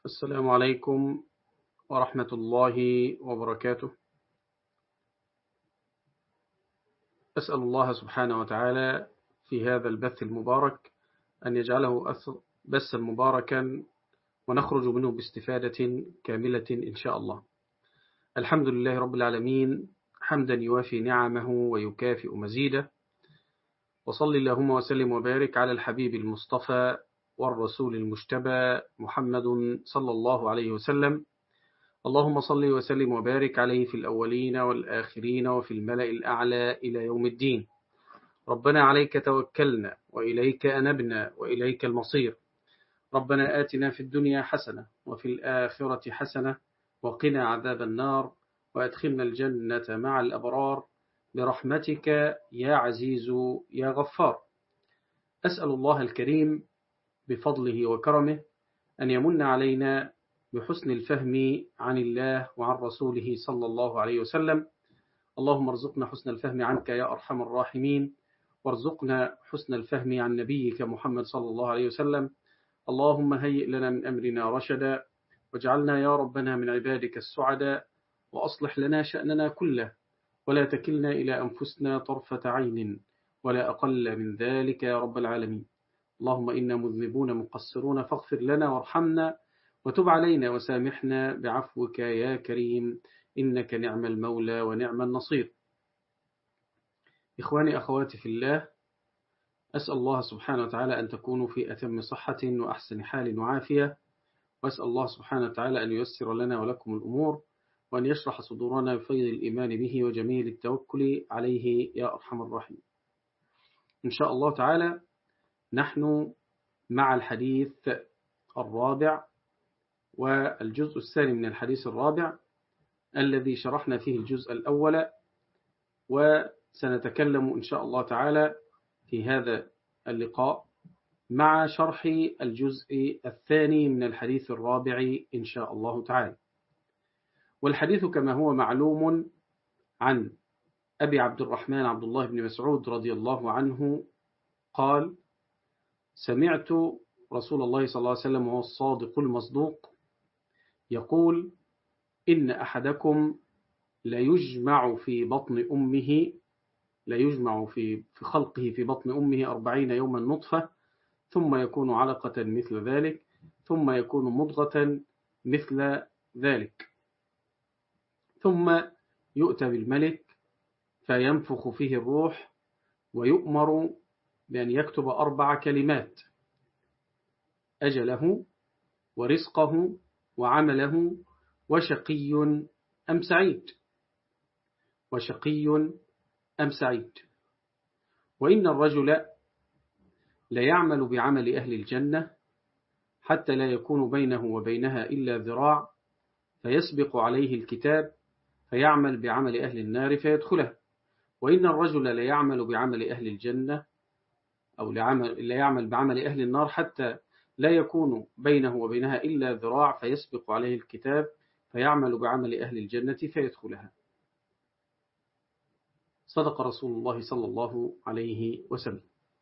السلام عليكم ورحمة الله وبركاته أسأل الله سبحانه وتعالى في هذا البث المبارك أن يجعله بثا مباركا ونخرج منه باستفادة كاملة إن شاء الله الحمد لله رب العالمين حمدا يوافي نعمه ويكافئ مزيده وصل اللهم وسلم وبارك على الحبيب المصطفى والرسول المجتبى محمد صلى الله عليه وسلم اللهم صل وسلم وبارك عليه في الأولين والآخرين وفي الملأ الأعلى إلى يوم الدين ربنا عليك توكلنا وإليك أنبنا وإليك المصير ربنا آتنا في الدنيا حسنة وفي الآخرة حسنة وقنا عذاب النار وأدخلنا الجنة مع الأبرار برحمتك يا عزيز يا غفار أسأل الله الكريم بفضله وكرمه أن يمن علينا بحسن الفهم عن الله وعن رسوله صلى الله عليه وسلم اللهم ارزقنا حسن الفهم عنك يا أرحم الراحمين وارزقنا حسن الفهم عن نبيك محمد صلى الله عليه وسلم اللهم هيئ لنا من أمرنا رشدا واجعلنا يا ربنا من عبادك السعداء وأصلح لنا شأننا كله ولا تكلنا إلى أنفسنا طرفة عين ولا أقل من ذلك يا رب العالمين اللهم إنا مذنبون مقصرون فاغفر لنا وارحمنا وتب علينا وسامحنا بعفوك يا كريم إنك نعم المولى ونعم النصير إخواني أخواتي في الله أسأل الله سبحانه وتعالى أن تكونوا في أتم صحة وأحسن حال وعافية وأسأل الله سبحانه وتعالى أن ييسر لنا ولكم الأمور وأن يشرح صدورنا بفيض الإيمان به وجميل التوكل عليه يا أرحم الراحمين إن شاء الله تعالى نحن مع الحديث الرابع والجزء الثاني من الحديث الرابع الذي شرحنا فيه الجزء الأول وسنتكلم إن شاء الله تعالى في هذا اللقاء مع شرح الجزء الثاني من الحديث الرابع إن شاء الله تعالى والحديث كما هو معلوم عن أبي عبد الرحمن عبد الله بن مسعود رضي الله عنه قال سمعت رسول الله صلى الله عليه وسلم وهو الصادق المصدوق يقول إن أحدكم ليجمع في بطن أمه ليجمع في في خلقه في بطن أمه أربعين يوما نطفة ثم يكون علقة مثل ذلك ثم يكون مضغة مثل ذلك ثم يؤتى بالملك فينفخ فيه الروح ويؤمر بأن يكتب أربع كلمات أجله ورزقه وعمله وشقي أم سعيد وشقي أم سعيد وإن الرجل ليعمل بعمل أهل الجنة حتى لا يكون بينه وبينها إلا ذراع فيسبق عليه الكتاب فيعمل بعمل أهل النار فيدخله وإن الرجل ليعمل بعمل أهل الجنة أو لا يعمل بعمل أهل النار حتى لا يكون بينه وبينها إلا ذراع فيسبق عليه الكتاب فيعمل بعمل أهل الجنة فيدخلها صدق رسول الله صلى الله عليه وسلم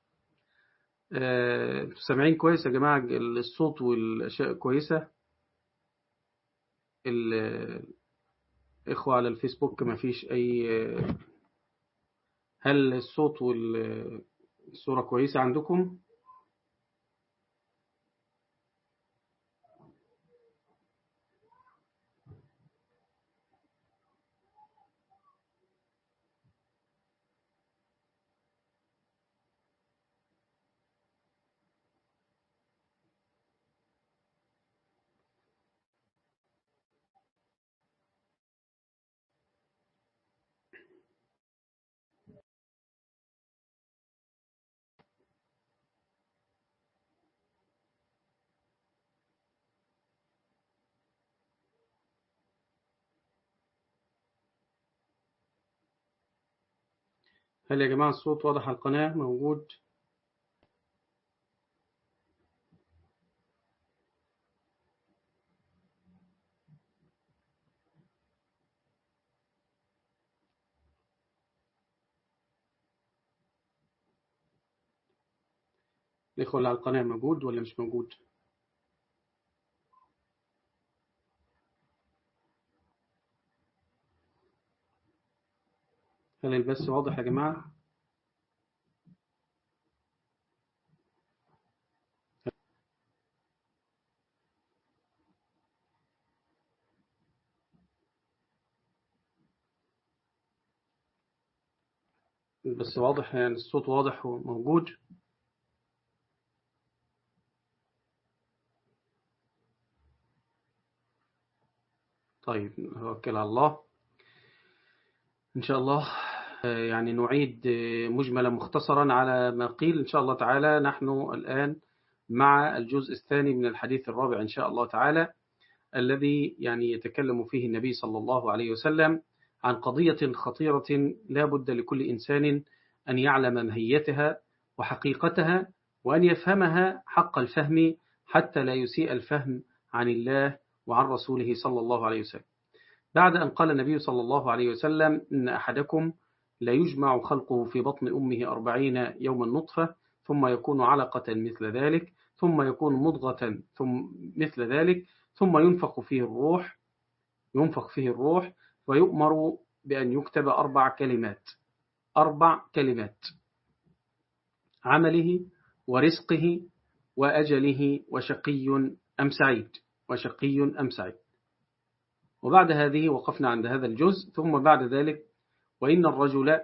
أه سامعين كويس يا جماعة الصوت والأشياء كويسة الإخوة على الفيسبوك ما فيش أي هل الصوت والصورة كويسة عندكم؟ هل يا جماعة الصوت واضح على القناة موجود الإخوة اللي على القناة موجود ولا مش موجود هل البث واضح يا جماعة بس واضح يعني الصوت واضح وموجود طيب نتوكل على الله إن شاء الله يعني نعيد مجملا مختصرا على ما قيل إن شاء الله تعالى نحن الآن مع الجزء الثاني من الحديث الرابع إن شاء الله تعالى الذي يعني يتكلم فيه النبي صلى الله عليه وسلم عن قضية خطيرة لا بد لكل إنسان أن يعلم ماهيتها وحقيقتها وأن يفهمها حق الفهم حتى لا يسيء الفهم عن الله وعن رسوله صلى الله عليه وسلم بعد أن قال النبي صلى الله عليه وسلم إن أحدكم لا يجمع خلقه في بطن أمه أربعين يوما نطفة ثم يكون علقة مثل ذلك ثم يكون مضغة ثم مثل ذلك ثم ينفخ فيه الروح ينفخ فيه الروح ويؤمر بأن يكتب أربع كلمات أربع كلمات عمله ورزقه وأجله وشقي أم سعيد وشقي أم سعيد وبعد هذه وقفنا عند هذا الجزء ثم بعد ذلك وإن الرجل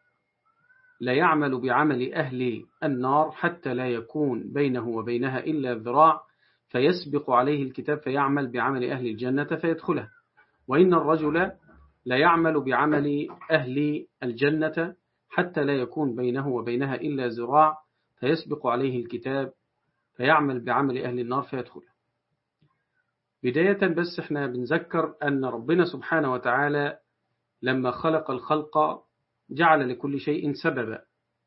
لا يعمل بعمل أهل النار حتى لا يكون بينه وبينها إلا ذراع فيسبق عليه الكتاب فيعمل بعمل أهل الجنة فيدخلها وإن الرجل لا يعمل بعمل أهل الجنة حتى لا يكون بينه وبينها إلا ذراع فيسبق عليه الكتاب فيعمل بعمل أهل النار فيدخلها بداية بس احنا بنذكر أن ربنا سبحانه وتعالى لما خلق الخلق جعل لكل شيء سببا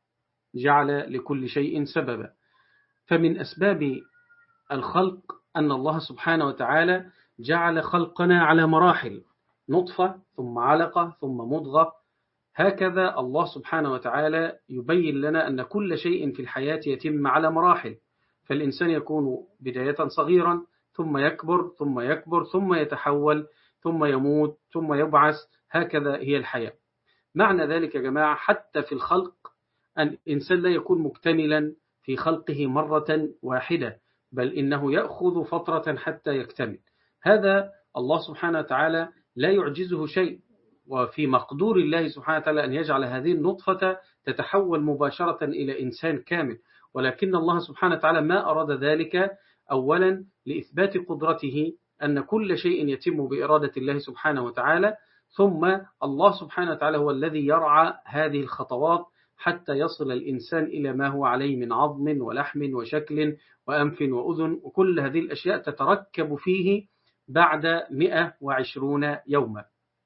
جعل لكل شيء سببا فمن أسباب الخلق أن الله سبحانه وتعالى جعل خلقنا على مراحل نطفة ثم علقة ثم مضغة هكذا الله سبحانه وتعالى يبين لنا أن كل شيء في الحياة يتم على مراحل فالإنسان يكون بداية صغيرا ثم يكبر ثم يكبر ثم يتحول ثم يموت ثم يبعث هكذا هي الحياة معنى ذلك يا جماعة حتى في الخلق أن الإنسان لا يكون مكتملا في خلقه مرة واحدة بل إنه يأخذ فترة حتى يكتمل هذا الله سبحانه وتعالى لا يعجزه شيء وفي مقدور الله سبحانه وتعالى أن يجعل هذه النطفة تتحول مباشرة إلى إنسان كامل ولكن الله سبحانه وتعالى ما أراد ذلك أولا لإثبات قدرته أن كل شيء يتم بإرادة الله سبحانه وتعالى ثم الله سبحانه وتعالى هو الذي يرعى هذه الخطوات حتى يصل الإنسان إلى ما هو عليه من عظم ولحم وشكل وأنف وأذن وكل هذه الأشياء تتركب فيه بعد 120 يوما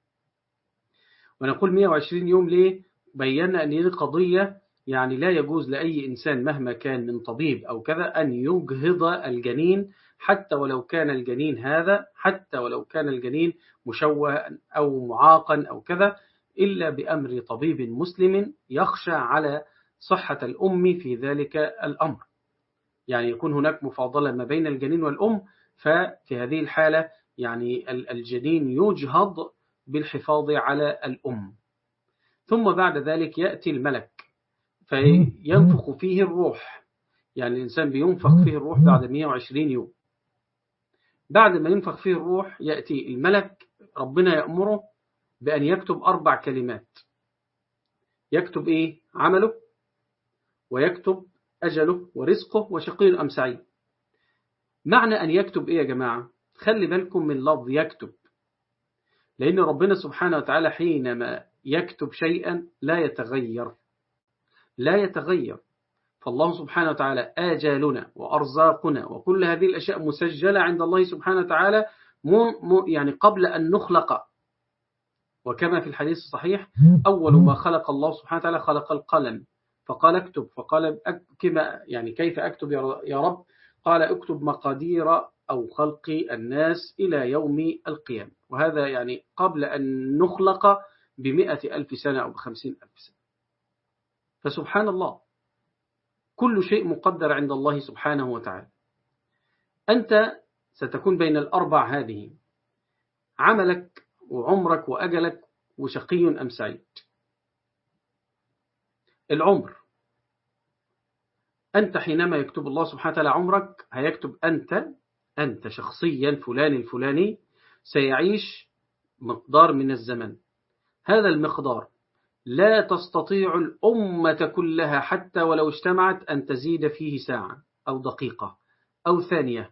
ونقول 120 يوم ليه؟ بينا أن هذه قضية يعني لا يجوز لأي إنسان مهما كان من طبيب أو كذا أن يجهض الجنين حتى ولو كان الجنين هذا حتى ولو كان الجنين مشوه أو معاقا أو كذا إلا بأمر طبيب مسلم يخشى على صحة الأم في ذلك الأمر يعني يكون هناك مفاضلة ما بين الجنين والأم ففي هذه الحالة يعني الجنين يجهض بالحفاظ على الأم ثم بعد ذلك يأتي الملك فينفخ فيه الروح يعني الإنسان بينفخ فيه الروح بعد 120 يوم بعد ما ينفخ فيه الروح يأتي الملك ربنا يأمره بأن يكتب أربع كلمات يكتب إيه عمله ويكتب أجله ورزقه وشقي أم سعيد معنى أن يكتب إيه يا جماعة خلي بالكم من لفظ يكتب لأن ربنا سبحانه وتعالى حينما يكتب شيئا لا يتغير لا يتغير فالله سبحانه وتعالى آجالنا وأرزاقنا وكل هذه الأشياء مسجلة عند الله سبحانه وتعالى يعني قبل أن نخلق وكما في الحديث الصحيح أول ما خلق الله سبحانه وتعالى خلق القلم فقال اكتب فقال كما يعني كيف أكتب يا رب قال اكتب مقادير أو خلق الناس إلى يوم القيامة وهذا يعني قبل أن نخلق بمئة ألف سنة أو بخمسين ألف سنة فسبحان الله كل شيء مقدر عند الله سبحانه وتعالى أنت ستكون بين الأربع هذه عملك وعمرك وأجلك وشقي أم سعيد العمر أنت حينما يكتب الله سبحانه وتعالى عمرك هيكتب أنت أنت شخصيا فلان الفلاني سيعيش مقدار من الزمن هذا المقدار لا تستطيع الأمة كلها حتى ولو اجتمعت أن تزيد فيه ساعة أو دقيقة أو ثانية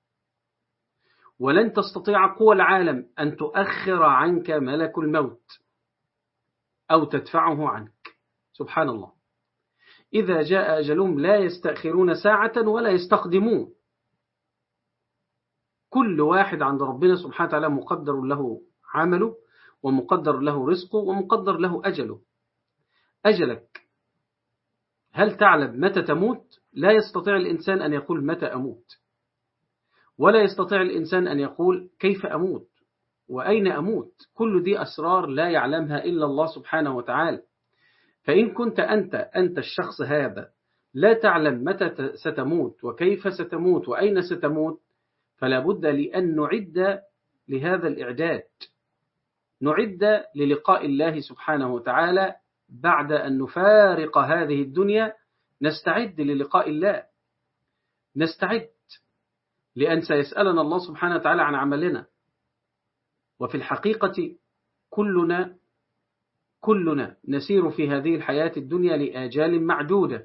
ولن تستطيع قوى العالم أن تؤخر عنك ملك الموت أو تدفعه عنك سبحان الله إذا جاء أجلهم لا يستأخرون ساعة ولا يستقدمون كل واحد عند ربنا سبحانه وتعالى مقدر له عمله ومقدر له رزقه ومقدر له أجله أجلك هل تعلم متى تموت لا يستطيع الإنسان أن يقول متى أموت ولا يستطيع الإنسان أن يقول كيف أموت وأين أموت كل دي أسرار لا يعلمها إلا الله سبحانه وتعالى فإن كنت أنت أنت الشخص هذا لا تعلم متى ستموت وكيف ستموت وأين ستموت فلا بد لأن نعد لهذا الإعداد نعد للقاء الله سبحانه وتعالى بعد أن نفارق هذه الدنيا نستعد للقاء الله نستعد لأن سيسألنا الله سبحانه وتعالى عن عملنا وفي الحقيقة كلنا كلنا نسير في هذه الحياة الدنيا لآجال معدودة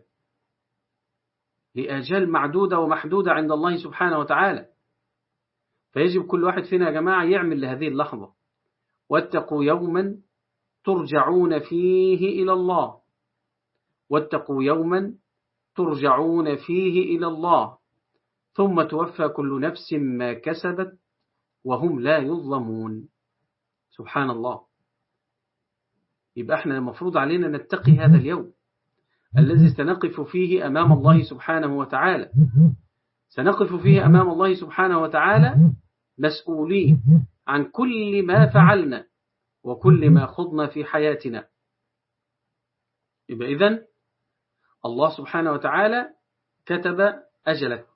لآجال معدودة ومحدودة عند الله سبحانه وتعالى فيجب كل واحد فينا يا جماعة يعمل لهذه اللحظة واتقوا يوما ترجعون فيه إلى الله واتقوا يوما ترجعون فيه إلى الله ثم توفى كل نفس ما كسبت وهم لا يظلمون سبحان الله يبقى احنا المفروض علينا نتقي هذا اليوم الذي سنقف فيه أمام الله سبحانه وتعالى سنقف فيه أمام الله سبحانه وتعالى مسؤولين عن كل ما فعلنا وكل ما خضنا في حياتنا يبقى إذن الله سبحانه وتعالى كتب أجلك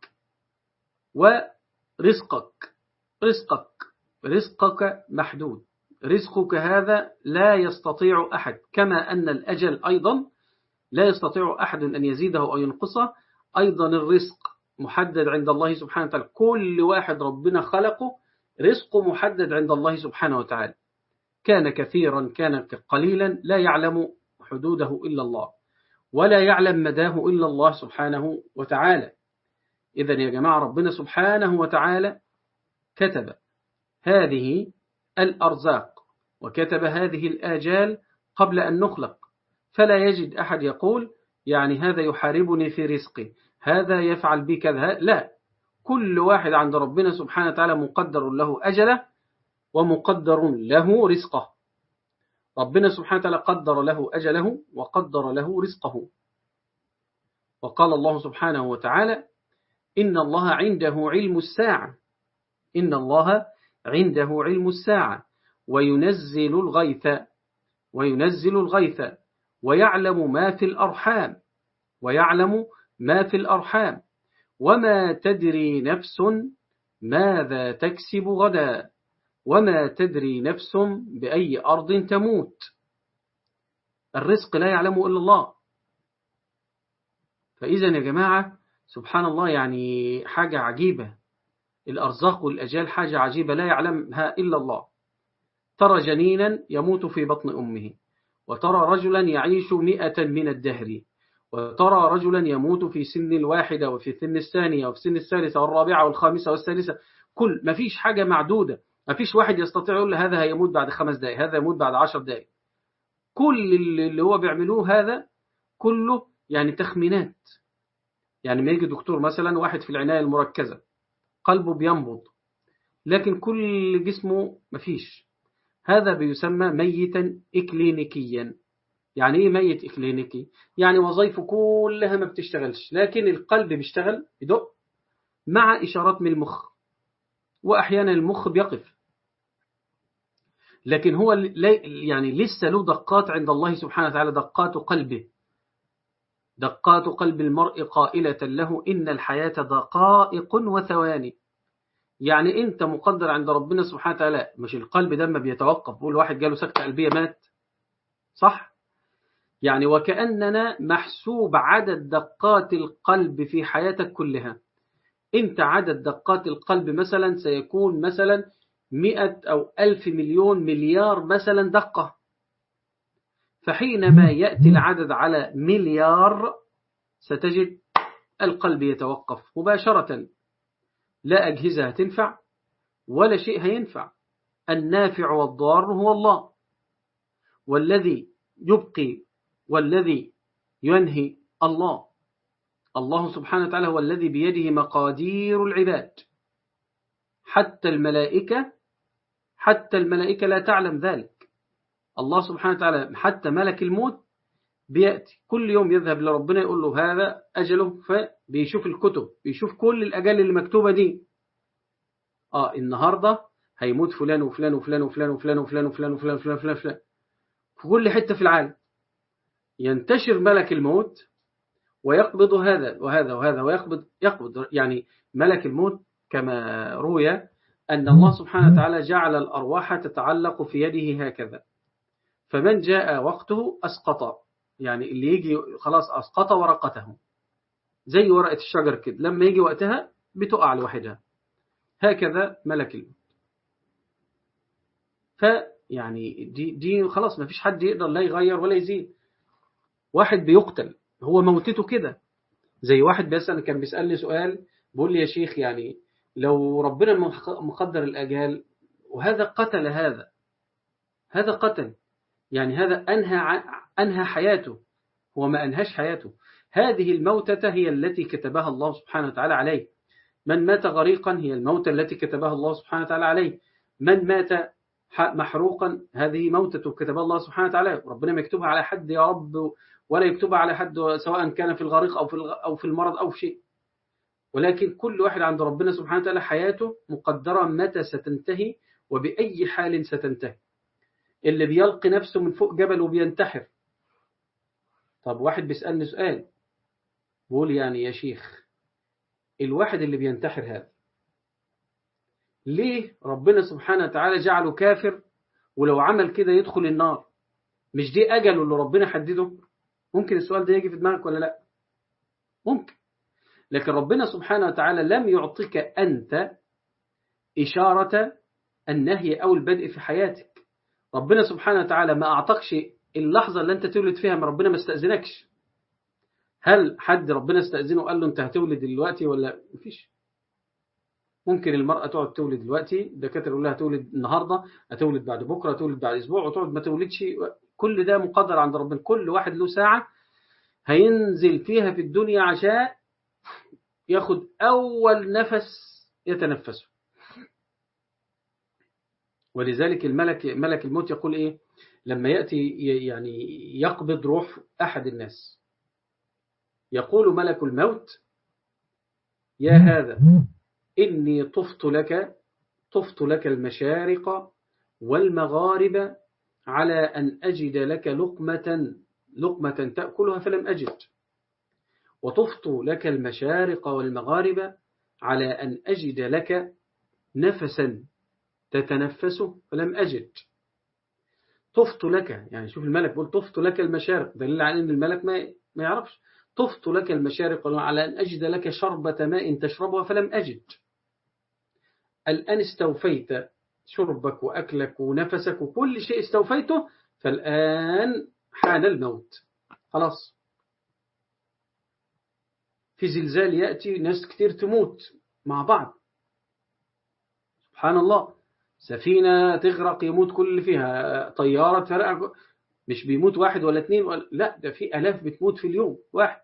ورزقك رزقك رزقك محدود رزقك هذا لا يستطيع أحد كما أن الأجل أيضا لا يستطيع أحد أن يزيده أو ينقصه أيضا الرزق محدد عند الله سبحانه وتعالى كل واحد ربنا خلقه رزقه محدد عند الله سبحانه وتعالى كان كثيرا كان قليلا لا يعلم حدوده إلا الله ولا يعلم مداه إلا الله سبحانه وتعالى إذا يا جماعة ربنا سبحانه وتعالى كتب هذه الأرزاق وكتب هذه الآجال قبل أن نخلق فلا يجد أحد يقول يعني هذا يحاربني في رزقي هذا يفعل بي كذا لا كل واحد عند ربنا سبحانه وتعالى مقدر له أجله ومقدر له رزقه ربنا سبحانه وتعالى قدر له أجله وقدر له رزقه وقال الله سبحانه وتعالى إن الله عنده علم الساعة إن الله عنده علم الساعة وينزل الغيث وينزل الغيث ويعلم ما في الأرحام ويعلم ما في الأرحام وما تدري نفس ماذا تكسب غدا وما تدري نفس بأي أرض تموت الرزق لا يعلمه إلا الله فإذا يا جماعة سبحان الله يعني حاجة عجيبة الأرزاق والأجال حاجة عجيبة لا يعلمها إلا الله ترى جنينا يموت في بطن أمه وترى رجلا يعيش مئة من الدهر وترى رجلا يموت في سن الواحدة وفي سن الثانية وفي سن الثالثة والرابعة والخامسة والثالثة كل ما فيش حاجة معدودة ما فيش واحد يستطيع يقول هذا هيموت بعد خمس دقائق هذا يموت بعد عشر دقائق كل اللي هو بيعملوه هذا كله يعني تخمينات يعني ما يجي دكتور مثلا واحد في العناية المركزة قلبه بينبض لكن كل جسمه مفيش هذا بيسمى ميتا إكلينيكيا يعني إيه ميت إكلينيكي؟ يعني وظائفه كلها ما بتشتغلش لكن القلب بيشتغل يدق مع إشارات من المخ وأحيانا المخ بيقف لكن هو يعني لسه له دقات عند الله سبحانه وتعالى دقات قلبه دقات قلب المرء قائلة له إن الحياة دقائق وثواني يعني أنت مقدر عند ربنا سبحانه وتعالى مش القلب ده ما بيتوقف بقول واحد جاله سكتة قلبية مات صح يعني وكأننا محسوب عدد دقات القلب في حياتك كلها انت عدد دقات القلب مثلا سيكون مثلا مئة أو ألف مليون مليار مثلا دقة فحينما يأتي العدد على مليار ستجد القلب يتوقف مباشرة لا أجهزة تنفع ولا شيء هينفع النافع والضار هو الله والذي يبقي والذي ينهي الله الله سبحانه وتعالى هو الذي بيده مقادير العباد حتى الملائكة حتى الملائكة لا تعلم ذلك الله سبحانه وتعالى حتى ملك الموت بيأتي كل يوم يذهب لربنا يقول له هذا أجله فبيشوف الكتب بيشوف كل الأجال اللي مكتوبة دي آه النهاردة هيموت فلان وفلان وفلان وفلان وفلان وفلان وفلان وفلان وفلان وفلان, وفلان. في كل حتة في العالم ينتشر ملك الموت ويقبض هذا وهذا وهذا ويقبض يقبض يعني ملك الموت كما روي أن الله سبحانه وتعالى جعل الأرواح تتعلق في يده هكذا فمن جاء وقته أسقط يعني اللي يجي خلاص أسقط ورقته زي ورقة الشجر كده لما يجي وقتها بتقع لوحدها هكذا ملك الموت فيعني دي, دي خلاص ما فيش حد يقدر لا يغير ولا يزيد واحد بيقتل هو موتته كده زي واحد بيسأل كان بيسألني سؤال بيقول لي يا شيخ يعني لو ربنا مقدر الأجال وهذا قتل هذا هذا قتل يعني هذا أنهى, أنهى حياته هو ما أنهاش حياته هذه الموتة هي التي كتبها الله سبحانه وتعالى عليه من مات غريقا هي الموتة التي كتبها الله سبحانه وتعالى عليه من مات محروقا هذه موتة كتبها الله سبحانه وتعالى ربنا ما يكتبها على حد يا رب ولا يكتبها على حد سواء كان في الغريق أو في أو في المرض أو في شيء ولكن كل واحد عند ربنا سبحانه وتعالى حياته مقدرة متى ستنتهي وبأي حال ستنتهي اللي بيلقي نفسه من فوق جبل وبينتحر طب واحد بيسألني سؤال بقول يعني يا شيخ الواحد اللي بينتحر هذا ليه ربنا سبحانه وتعالى جعله كافر ولو عمل كده يدخل النار مش دي أجله اللي ربنا حدده ممكن السؤال ده يجي في دماغك ولا لا ممكن لكن ربنا سبحانه وتعالى لم يعطيك أنت إشارة النهي أو البدء في حياتك ربنا سبحانه وتعالى ما أعطاكش اللحظة اللي أنت تولد فيها ما ربنا ما استأذنكش هل حد ربنا استأذنه وقال له أنت هتولد دلوقتي ولا مفيش ممكن المرأة تقعد تولد دلوقتي الدكاتره يقول لها تولد النهاردة هتولد بعد بكرة هتولد بعد أسبوع وتقعد ما تولدش كل ده مقدر عند ربنا كل واحد له ساعة هينزل فيها في الدنيا عشان ياخد أول نفس يتنفسه ولذلك الملك ملك الموت يقول إيه لما يأتي يعني يقبض روح أحد الناس يقول ملك الموت يا هذا إني طفت لك طفت لك المشارق والمغارب على أن أجد لك لقمة لقمة تأكلها فلم أجد وطفت لك المشارق والمغارب على أن أجد لك نفسا تتنفسه فلم أجد طفت لك يعني شوف الملك بيقول طفت لك المشارق دليل على أن الملك ما ما يعرفش طفت لك المشارق على أن أجد لك شربة ماء تشربها فلم أجد الآن استوفيت شربك وأكلك ونفسك وكل شيء استوفيته فالآن حان الموت خلاص في زلزال يأتي ناس كتير تموت مع بعض سبحان الله سفينة تغرق يموت كل اللي فيها طيارة ترقع مش بيموت واحد ولا اثنين ولا لا ده في ألاف بتموت في اليوم واحد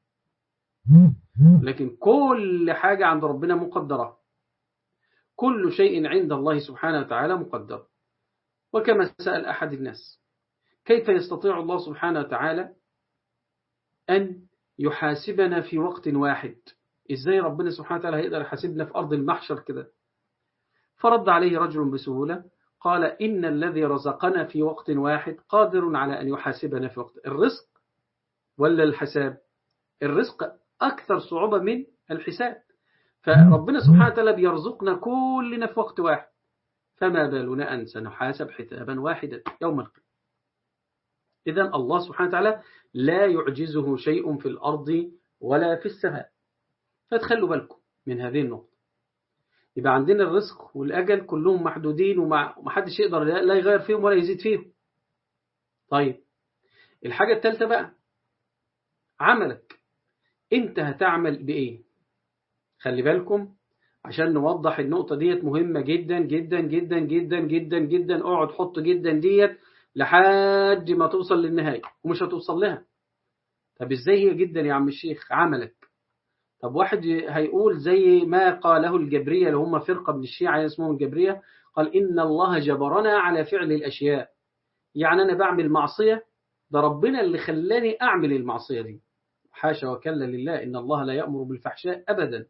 لكن كل حاجة عند ربنا مقدرة كل شيء عند الله سبحانه وتعالى مقدر وكما سأل أحد الناس كيف يستطيع الله سبحانه وتعالى أن يحاسبنا في وقت واحد إزاي ربنا سبحانه وتعالى هيقدر يحاسبنا في أرض المحشر كده فرد عليه رجل بسهولة قال إن الذي رزقنا في وقت واحد قادر على أن يحاسبنا في وقت الرزق ولا الحساب الرزق أكثر صعوبة من الحساب فربنا سبحانه وتعالى بيرزقنا كلنا في وقت واحد فما بالنا أن سنحاسب حسابا واحدا يوم القيامة إذا الله سبحانه وتعالى لا يعجزه شيء في الأرض ولا في السماء فتخلوا بالكم من هذه النقطة يبقى عندنا الرزق والأجل كلهم محدودين ومحدش يقدر لا يغير فيهم ولا يزيد فيهم طيب الحاجة الثالثة بقى عملك انت هتعمل بإيه خلي بالكم عشان نوضح النقطة ديت مهمة جدا جدا جدا جدا جدا جدا اقعد حط جدا ديت لحد ما توصل للنهاية ومش هتوصل لها طب ازاي هي جدا يا عم الشيخ عملك طب واحد هيقول زي ما قاله الجبرية اللي هم فرقة من الشيعة اسمهم الجبرية قال إن الله جبرنا على فعل الأشياء يعني أنا بعمل معصية ده ربنا اللي خلاني أعمل المعصية دي حاشا وكلا لله إن الله لا يأمر بالفحشاء أبدا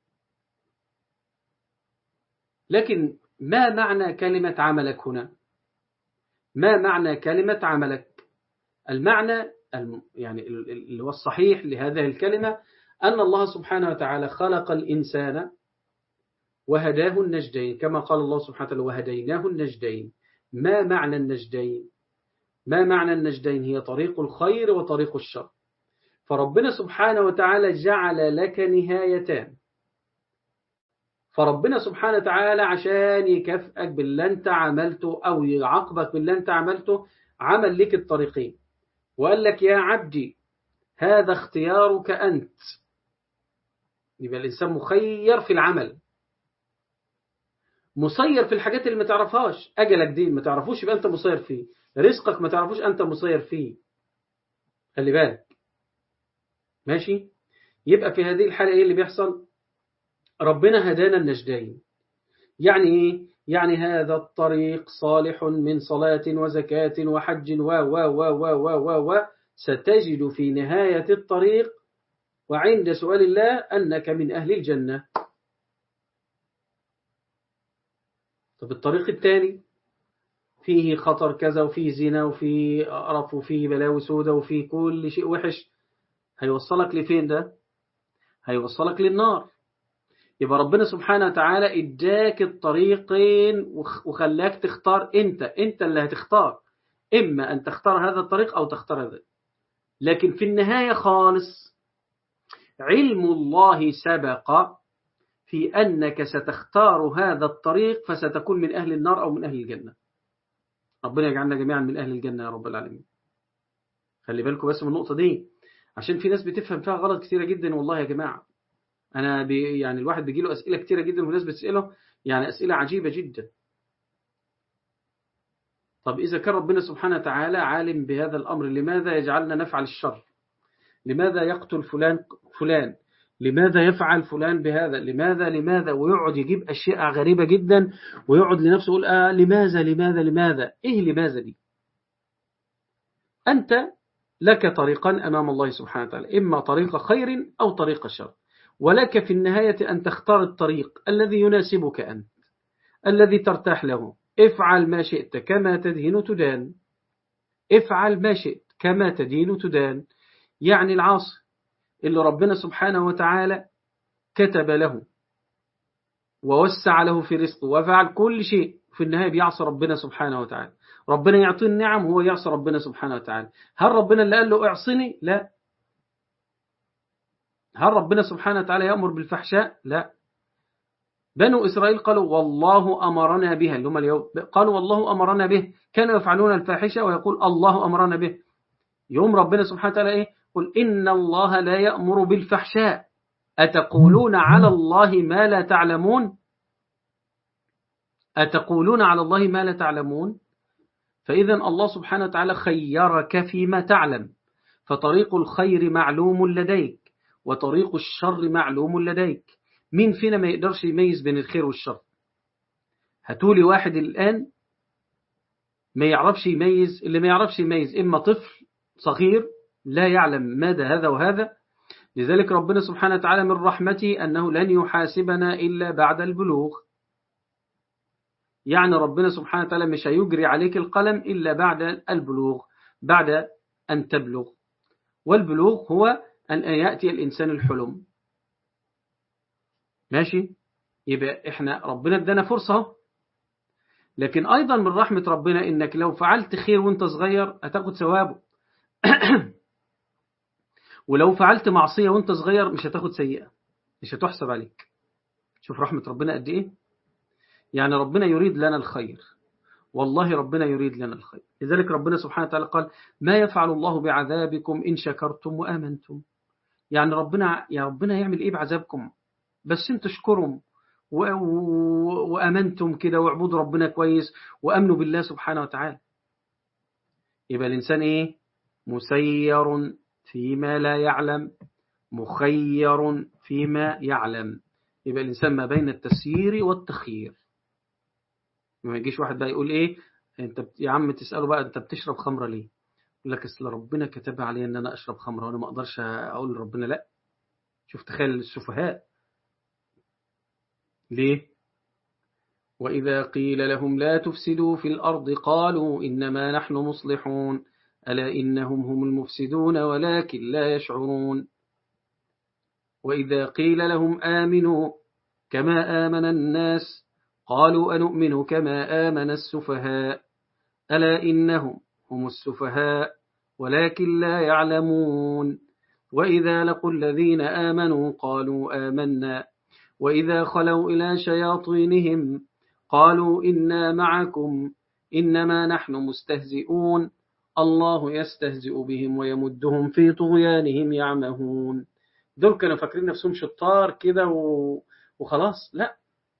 لكن ما معنى كلمة عملك هنا ما معنى كلمة عملك المعنى يعني اللي هو الصحيح لهذه الكلمة أن الله سبحانه وتعالى خلق الإنسان وهداه النجدين كما قال الله سبحانه وتعالى وهديناه النجدين ما معنى النجدين ما معنى النجدين هي طريق الخير وطريق الشر فربنا سبحانه وتعالى جعل لك نهايتان فربنا سبحانه وتعالى عشان يكافئك باللي انت عملته أو يعاقبك باللي انت عملته عمل لك الطريقين وقال لك يا عبدي هذا اختيارك أنت يبقى الإنسان مخير في العمل مسير في الحاجات اللي ما تعرفهاش أجلك دي ما تعرفوش يبقى أنت مسير فيه رزقك ما تعرفوش أنت مسير فيه خلي بالك ماشي يبقى في هذه الحالة إيه اللي بيحصل ربنا هدانا النجدين يعني إيه يعني هذا الطريق صالح من صلاة وزكاة وحج و و و و و و و ستجد في نهاية الطريق وعند سؤال الله أنك من أهل الجنة طب الطريق الثاني فيه خطر كذا وفيه زنا وفيه قرف وفيه بلاوي سودة وفيه كل شيء وحش هيوصلك لفين ده هيوصلك للنار يبقى ربنا سبحانه وتعالى اداك الطريقين وخلاك تختار انت انت اللي هتختار اما ان تختار هذا الطريق او تختار هذا لكن في النهاية خالص علم الله سبق في أنك ستختار هذا الطريق فستكون من أهل النار أو من أهل الجنة ربنا يجعلنا جميعا من أهل الجنة يا رب العالمين خلي بالكم بس من النقطة دي عشان في ناس بتفهم فيها غلط كثيرة جدا والله يا جماعة أنا بي يعني الواحد بيجي له أسئلة كثيرة جدا والناس بتسأله يعني أسئلة عجيبة جدا طب إذا كان ربنا سبحانه وتعالى عالم بهذا الأمر لماذا يجعلنا نفعل الشر لماذا يقتل فلان فلان لماذا يفعل فلان بهذا لماذا لماذا ويقعد يجيب أشياء غريبة جدا ويقعد لنفسه يقول آه لماذا لماذا لماذا إيه لماذا دي أنت لك طريقا أمام الله سبحانه وتعالى إما طريق خير أو طريق شر ولك في النهاية أن تختار الطريق الذي يناسبك أنت الذي ترتاح له افعل ما شئت كما تدين تدان افعل ما شئت كما تدين تدان يعني العاصي اللي ربنا سبحانه وتعالى كتب له ووسع له في رزقه وفعل كل شيء في النهاية بيعصى ربنا سبحانه وتعالى ربنا يعطيه النعم وهو يعصى ربنا سبحانه وتعالى هل ربنا اللي قال له اعصني لا هل ربنا سبحانه وتعالى يأمر بالفحشاء لا بنو إسرائيل قالوا والله أمرنا بها اللي هم اليوم قالوا والله أمرنا به كانوا يفعلون الفاحشة ويقول الله أمرنا به يوم ربنا سبحانه وتعالى إيه قل إن الله لا يأمر بالفحشاء أتقولون على الله ما لا تعلمون أتقولون على الله ما لا تعلمون فإذا الله سبحانه وتعالى خيرك فيما تعلم فطريق الخير معلوم لديك وطريق الشر معلوم لديك مين فينا ما يقدرش يميز بين الخير والشر هتولي واحد الآن ما يعرفش يميز اللي ما يعرفش يميز إما طفل صغير لا يعلم ماذا هذا وهذا لذلك ربنا سبحانه وتعالى من رحمته أنه لن يحاسبنا إلا بعد البلوغ يعني ربنا سبحانه وتعالى مش هيجري عليك القلم إلا بعد البلوغ بعد أن تبلغ والبلوغ هو أن يأتي الإنسان الحلم ماشي يبقى إحنا ربنا ادانا فرصة لكن أيضا من رحمة ربنا إنك لو فعلت خير وانت صغير هتاخد ثوابه ولو فعلت معصية وانت صغير مش هتاخد سيئة مش هتحسب عليك شوف رحمة ربنا قد ايه يعني ربنا يريد لنا الخير والله ربنا يريد لنا الخير لذلك ربنا سبحانه وتعالى قال ما يفعل الله بعذابكم إن شكرتم وآمنتم يعني ربنا يا ربنا يعمل إيه بعذابكم بس انتوا اشكروا وأمنتم كده واعبدوا ربنا كويس وأمنوا بالله سبحانه وتعالى يبقى الإنسان إيه مسير فيما لا يعلم مخير فيما يعلم يبقى الإنسان ما بين التسيير والتخيير ما يجيش واحد بقى يقول إيه أنت يا عم تسأله بقى أنت بتشرب خمرة ليه يقول لك أصل ربنا كتب علي أن أنا أشرب خمرة وأنا ما أقدرش أقول لربنا لا شوف تخيل السفهاء ليه وإذا قيل لهم لا تفسدوا في الأرض قالوا إنما نحن مصلحون ألا إنهم هم المفسدون ولكن لا يشعرون وإذا قيل لهم آمنوا كما آمن الناس قالوا أنؤمن كما آمن السفهاء ألا إنهم هم السفهاء ولكن لا يعلمون وإذا لقوا الذين آمنوا قالوا آمنا وإذا خلوا إلى شياطينهم قالوا إنا معكم إنما نحن مستهزئون الله يستهزئ بهم ويمدهم في طغيانهم يعمهون دول كانوا فاكرين نفسهم شطار كده وخلاص لا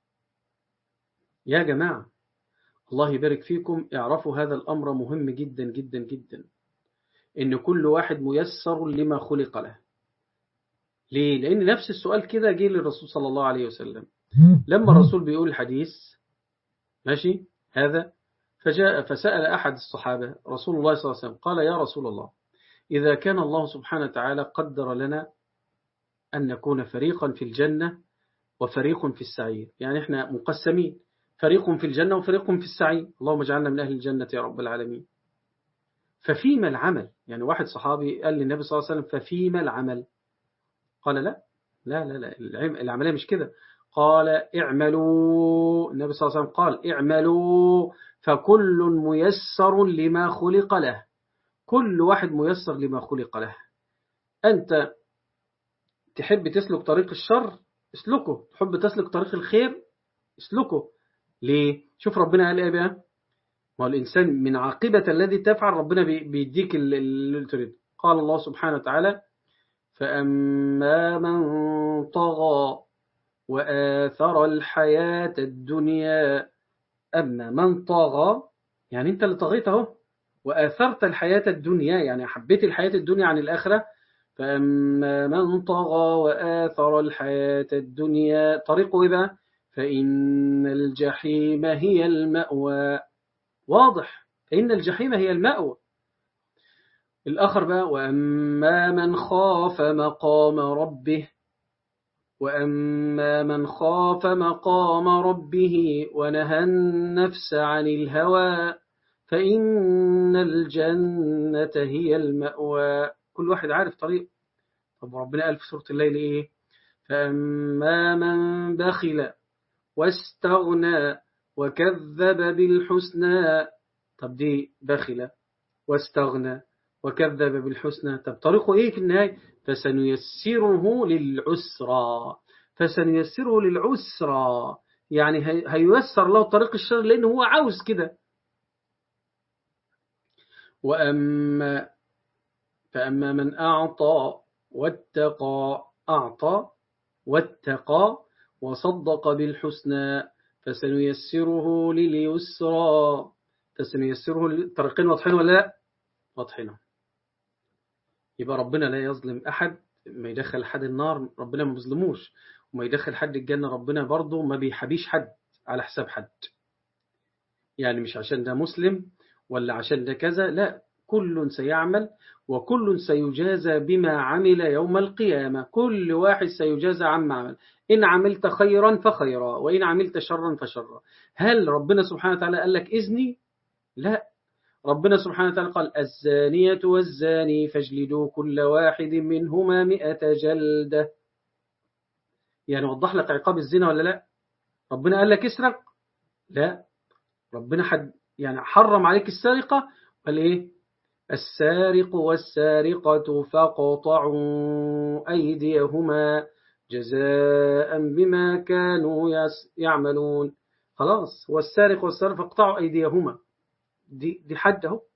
يا جماعة الله يبارك فيكم اعرفوا هذا الأمر مهم جدا جدا جدا إن كل واحد ميسر لما خلق له ليه؟ لأن نفس السؤال كده جه للرسول صلى الله عليه وسلم لما الرسول بيقول الحديث ماشي هذا فجاء فسأل أحد الصحابة رسول الله صلى الله عليه وسلم قال يا رسول الله إذا كان الله سبحانه وتعالى قدر لنا أن نكون فريقا في الجنة وفريق في السعير يعني إحنا مقسمين فريق في الجنة وفريق في السعير اللهم اجعلنا من أهل الجنة يا رب العالمين ففيما العمل يعني واحد صحابي قال للنبي صلى الله عليه وسلم ففيما العمل قال لا لا لا, لا العملية مش كده قال اعملوا النبي صلى الله عليه وسلم قال اعملوا فكل ميسر لما خلق له كل واحد ميسر لما خلق له أنت تحب تسلك طريق الشر اسلكه تحب تسلك طريق الخير اسلكه ليه شوف ربنا قال ايه بقى ما الإنسان من عاقبة الذي تفعل ربنا بيديك اللي تريد قال الله سبحانه وتعالى فأما من طغى وآثر الحياة الدنيا أما من طغى يعني أنت اللي طغيت اهو وآثرت الحياة الدنيا يعني حبيت الحياة الدنيا عن الآخرة فأما من طغى وآثر الحياة الدنيا طريقه إذا فإن الجحيم هي المأوى واضح فإن الجحيم هي المأوى الآخر بقى وأما من خاف مقام ربه وأما من خاف مقام ربه ونهى النفس عن الهوى فإن الجنة هي المأوى كل واحد عارف طريق طب ربنا قال في سورة الليل إيه فأما من بخل واستغنى وكذب بالحسنى طب دي بخل واستغنى وكذب بالحسنى طب طريقه إيه في النهاية فسنيسره للعسرى فسنيسره للعسرى يعني هييسر له طريق الشر لأنه هو عاوز كده وأما فأما من أعطى واتقى أعطى واتقى وصدق بالحسنى فسنيسره لليسرى فسنيسره طريقين واضحين ولا لا واضحين يبقى ربنا لا يظلم أحد ما يدخل حد النار ربنا ما بيظلموش وما يدخل حد الجنة ربنا برضه ما بيحبيش حد على حساب حد يعني مش عشان ده مسلم ولا عشان ده كذا لا كل سيعمل وكل سيجازى بما عمل يوم القيامة كل واحد سيجازى عما عمل إن عملت خيرا فخيرا وإن عملت شرا فشرا هل ربنا سبحانه وتعالى قال لك إذني لا ربنا سبحانه وتعالى قال الزانية والزاني فاجلدوا كل واحد منهما مئة جلدة يعني وضح لك عقاب الزنا ولا لا ربنا قال لك اسرق لا ربنا حد يعني حرم عليك السرقة قال ايه السارق والسارقة فاقطعوا أيديهما جزاء بما كانوا يعملون خلاص والسارق والسارق فاقطعوا أيديهما دي, دي حد اهو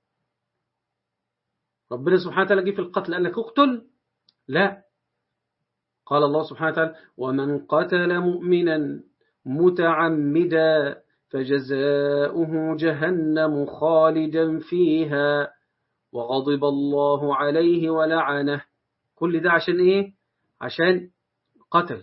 ربنا سبحانه وتعالى جه في القتل قال لك اقتل لا قال الله سبحانه وتعالى ومن قتل مؤمنا متعمدا فجزاؤه جهنم خالدا فيها وغضب الله عليه ولعنه كل ده عشان ايه عشان قتل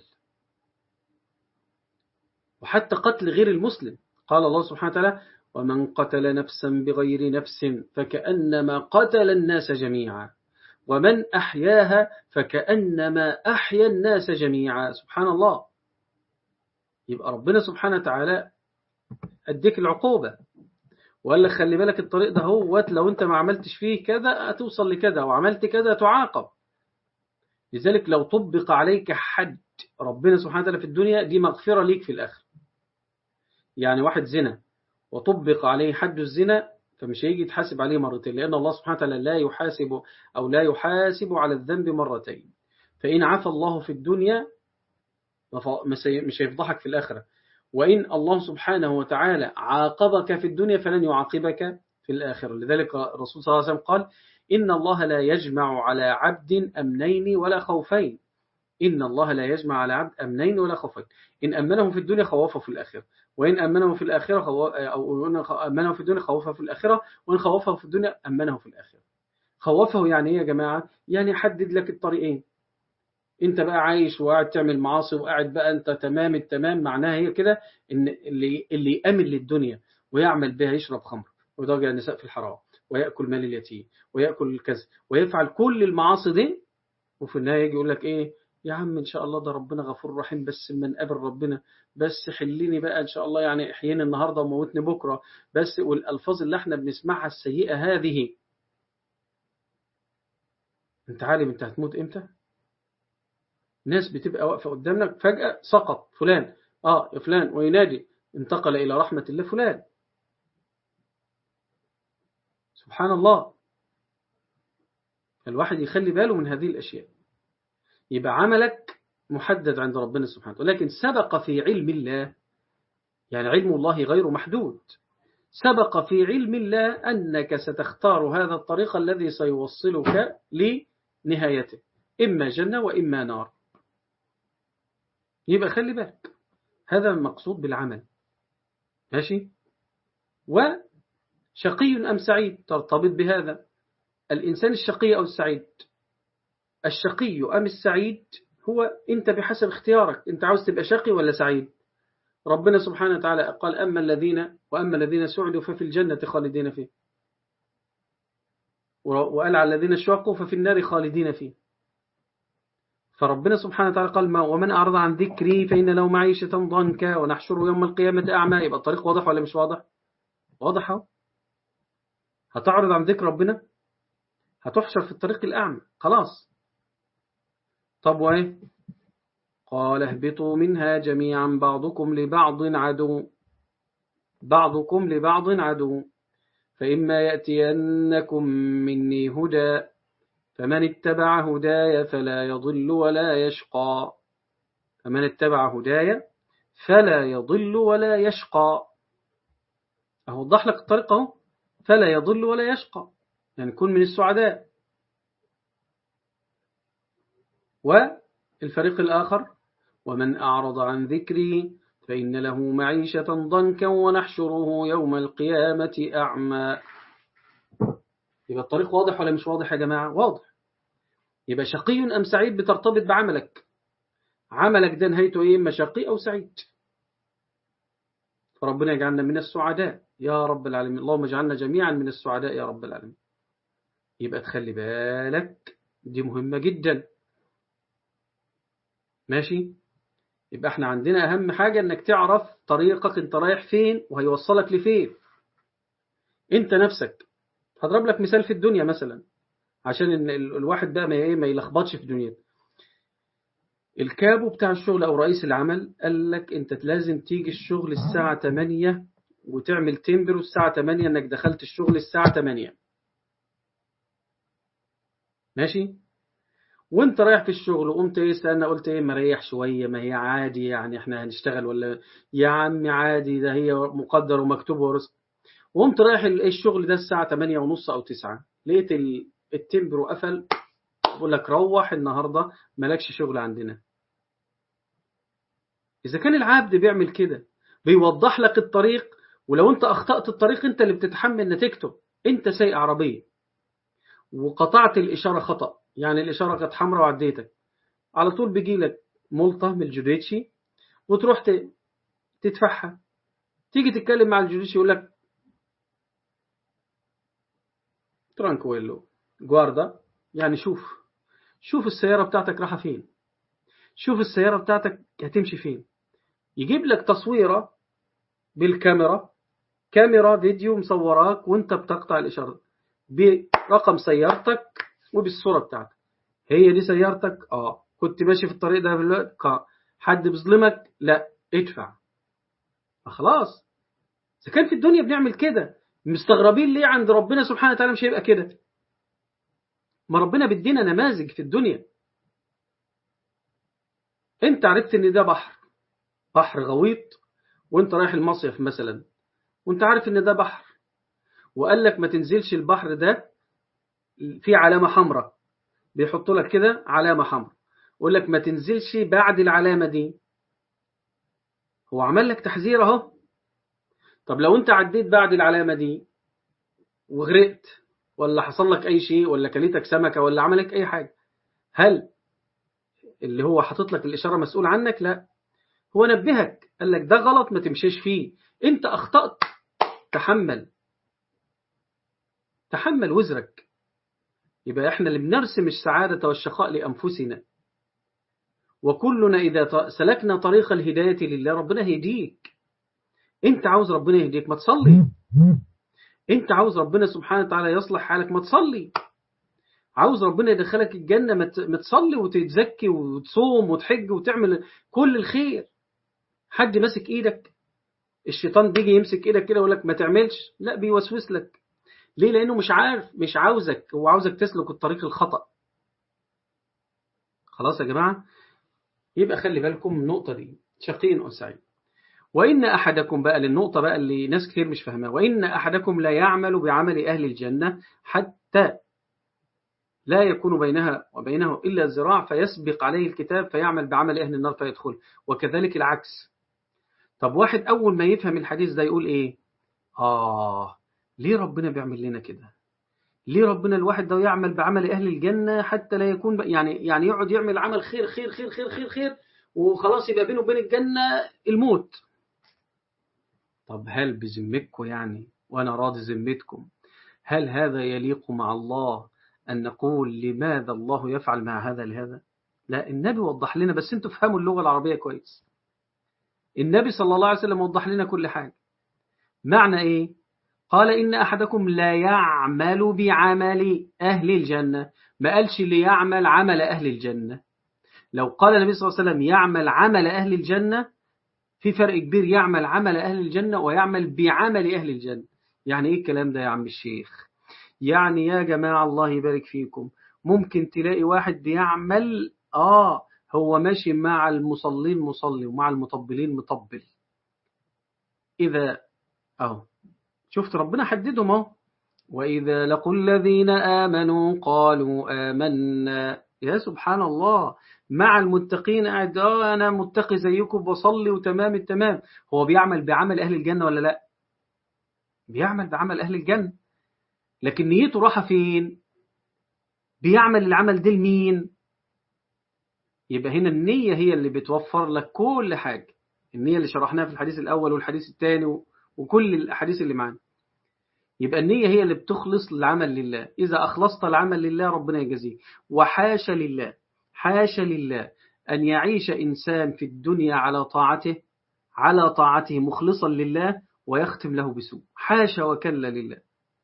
وحتى قتل غير المسلم قال الله سبحانه وتعالى ومن قتل نفسا بغير نفس فكأنما قتل الناس جميعا ومن أحياها فكأنما أحيا الناس جميعا سبحان الله يبقى ربنا سبحانه وتعالى أديك العقوبة وقال لك خلي بالك الطريق ده هو لو انت ما عملتش فيه كذا هتوصل لكذا وعملت كذا تعاقب لذلك لو طبق عليك حد ربنا سبحانه وتعالى في الدنيا دي مغفرة ليك في الآخر يعني واحد زنا وطبق عليه حد الزنا فمش هيجي يتحاسب عليه مرتين لأن الله سبحانه وتعالى لا يحاسب أو لا يحاسب على الذنب مرتين فإن عفى الله في الدنيا مش هيفضحك في الآخرة وإن الله سبحانه وتعالى عاقبك في الدنيا فلن يعاقبك في الآخرة لذلك الرسول صلى الله عليه وسلم قال إن الله لا يجمع على عبد أمنين ولا خوفين إن الله لا يجمع على عبد أمنين ولا خوفين إن أمنه في الدنيا خوفه في الآخرة وإن أمنه في الآخرة خو... أو أمنه في الدنيا خوفه في الآخرة وإن خوفه في الدنيا أمنه في الآخرة خوفه يعني إيه يا جماعة يعني حدد لك الطريقين انت بقى عايش وقاعد تعمل معاصي وقاعد بقى انت تمام التمام معناها هي كده ان اللي اللي يامن للدنيا ويعمل بها يشرب خمر ويضاجع النساء في الحرام وياكل مال اليتيم وياكل الكذب ويفعل كل المعاصي دي وفي النهايه يجي يقول لك ايه يا عم ان شاء الله ده ربنا غفور رحيم بس من قابل ربنا بس حليني بقى ان شاء الله يعني احييني النهارده وموتني بكره بس والالفاظ اللي احنا بنسمعها السيئه هذه انت عالم انت هتموت امتى ناس بتبقى واقفة قدامك فجأة سقط فلان آه يا فلان وينادي انتقل إلى رحمة الله فلان سبحان الله الواحد يخلي باله من هذه الأشياء يبقى عملك محدد عند ربنا سبحانه ولكن سبق في علم الله يعني علم الله غير محدود سبق في علم الله أنك ستختار هذا الطريق الذي سيوصلك لنهايته إما جنة وإما نار يبقى خلي بالك هذا المقصود بالعمل ماشي وشقي أم سعيد ترتبط بهذا الإنسان الشقي أو السعيد الشقي أم السعيد هو أنت بحسب اختيارك أنت عاوز تبقى شقي ولا سعيد ربنا سبحانه وتعالى قال أما الذين وأما الذين سعدوا ففي الجنة خالدين فيه وقال على الذين شقوا ففي النار خالدين فيه فربنا سبحانه وتعالى قال ما ومن أعرض عن ذكري فإن له معيشة ضنكا ونحشره يوم القيامة أعمى يبقى الطريق واضح ولا مش واضح واضح اهو هتعرض عن ذكر ربنا هتحشر في الطريق الأعمى خلاص طب وإيه قال اهبطوا منها جميعا بعضكم لبعض عدو بعضكم لبعض عدو فإما يأتينكم مني هدى فمن اتبع هداي فلا يضل ولا يشقى فمن اتبع هداي فلا يضل ولا يشقى أوضح لك الطريقة فلا يضل ولا يشقى يعني كن من السعداء والفريق الآخر ومن أعرض عن ذكري فإن له معيشة ضنكا ونحشره يوم القيامة أعمى يبقى الطريق واضح ولا مش واضح يا جماعة واضح يبقى شقي أم سعيد بترتبط بعملك عملك ده نهايته إيه إما شقي أو سعيد فربنا يجعلنا من السعداء يا رب العالمين اللهم اجعلنا جميعا من السعداء يا رب العالمين يبقى تخلي بالك دي مهمة جدا ماشي يبقى احنا عندنا أهم حاجة انك تعرف طريقك انت رايح فين وهيوصلك لفين انت نفسك هضرب لك مثال في الدنيا مثلا عشان إن الواحد بقى ما ايه ما يلخبطش في دنيته الكابو بتاع الشغل او رئيس العمل قال لك انت لازم تيجي الشغل الساعة 8 وتعمل تمبر الساعة 8 انك دخلت الشغل الساعة 8 ماشي وانت رايح في الشغل وقمت ايه استنى قلت ايه مريح شوية ما هي عادي يعني احنا هنشتغل ولا يا عم عادي ده هي مقدر ومكتوب ورزق وقمت رايح الشغل ده الساعة 8 ونص او 9 لقيت التمبر قفل بقول لك روح النهاردة مالكش شغل عندنا إذا كان العبد بيعمل كده بيوضح لك الطريق ولو أنت أخطأت الطريق أنت اللي بتتحمل نتيجته أنت سايق عربية وقطعت الإشارة خطأ يعني الإشارة كانت حمراء وعديتك على طول بيجي لك ملطة من الجوديتشي وتروح تدفعها تيجي تتكلم مع الجوديتشي يقول لك ترانكويلو جواردا يعني شوف شوف السيارة بتاعتك رايحة فين شوف السيارة بتاعتك هتمشي فين يجيب لك تصويرة بالكاميرا كاميرا فيديو مصوراك وانت بتقطع الإشارة برقم سيارتك وبالصورة بتاعتك هي دي سيارتك اه كنت ماشي في الطريق ده بالوقت اه حد بيظلمك لا ادفع خلاص إذا كان في الدنيا بنعمل كده مستغربين ليه عند ربنا سبحانه وتعالى مش هيبقى كده ما ربنا بيدينا نماذج في الدنيا انت عرفت ان ده بحر بحر غويط وانت رايح المصيف مثلا وانت عارف ان ده بحر وقال لك ما تنزلش البحر ده في علامة حمراء بيحط لك كده علامة حمراء يقول لك ما تنزلش بعد العلامة دي هو عمل لك تحذير اهو طب لو انت عديت بعد العلامة دي وغرقت ولا حصل لك اي شيء ولا كليتك سمكة ولا عملك اي حاجة هل اللي هو حاطط لك الإشارة مسؤول عنك لا هو نبهك قال لك ده غلط ما تمشيش فيه انت أخطأت تحمل تحمل وزرك يبقى احنا اللي بنرسم السعادة والشقاء لأنفسنا وكلنا إذا سلكنا طريق الهداية لله ربنا هيديك انت عاوز ربنا يهديك ما تصلي انت عاوز ربنا سبحانه وتعالى يصلح حالك ما تصلي عاوز ربنا يدخلك الجنة ما تصلي وتتزكي وتصوم وتحج وتعمل كل الخير حد ماسك ايدك الشيطان بيجي يمسك ايدك كده ويقول لك ما تعملش لا بيوسوس لك ليه لانه مش عارف مش عاوزك هو عاوزك تسلك الطريق الخطأ خلاص يا جماعة يبقى خلي بالكم من النقطة دي شقي أو سعيد وإن أحدكم بقى للنقطة بقى اللي ناس كتير مش فاهمها وإن أحدكم لا يعمل بعمل أهل الجنة حتى لا يكون بينها وبينه إلا الزراع فيسبق عليه الكتاب فيعمل بعمل أهل النار فيدخل وكذلك العكس طب واحد أول ما يفهم الحديث ده يقول إيه آه ليه ربنا بيعمل لنا كده ليه ربنا الواحد ده يعمل بعمل أهل الجنة حتى لا يكون يعني يعني يقعد يعمل عمل خير خير خير خير خير خير وخلاص يبقى بينه وبين الجنة الموت طب هل بذمتكم يعني وأنا راضي ذمتكم هل هذا يليق مع الله أن نقول لماذا الله يفعل مع هذا لهذا لا النبي وضح لنا بس انتوا فهموا اللغة العربية كويس النبي صلى الله عليه وسلم وضح لنا كل حاجة معنى ايه قال إن أحدكم لا يعمل بعمل أهل الجنة ما قالش ليعمل عمل أهل الجنة لو قال النبي صلى الله عليه وسلم يعمل عمل أهل الجنة في فرق كبير يعمل عمل أهل الجنة ويعمل بعمل أهل الجنة يعني إيه الكلام ده يا عم الشيخ يعني يا جماعة الله يبارك فيكم ممكن تلاقي واحد بيعمل آه هو ماشي مع المصلين مصلي ومع المطبلين مطبل إذا أهو شفت ربنا حددهم أهو وإذا لقوا الذين آمنوا قالوا آمنا يا سبحان الله مع المتقين قاعد اه انا متقي زيكم بصلي وتمام التمام هو بيعمل بعمل اهل الجنه ولا لا بيعمل بعمل اهل الجنه لكن نيته راحه فين بيعمل العمل ده لمين يبقى هنا النيه هي اللي بتوفر لك كل حاجه النيه اللي شرحناها في الحديث الاول والحديث الثاني وكل الاحاديث اللي معانا يبقى النية هي اللي بتخلص العمل لله إذا أخلصت العمل لله ربنا يجزيك وحاشا لله حاشا لله أن يعيش إنسان في الدنيا على طاعته على طاعته مخلصا لله ويختم له بسوء حاشا وكلا لله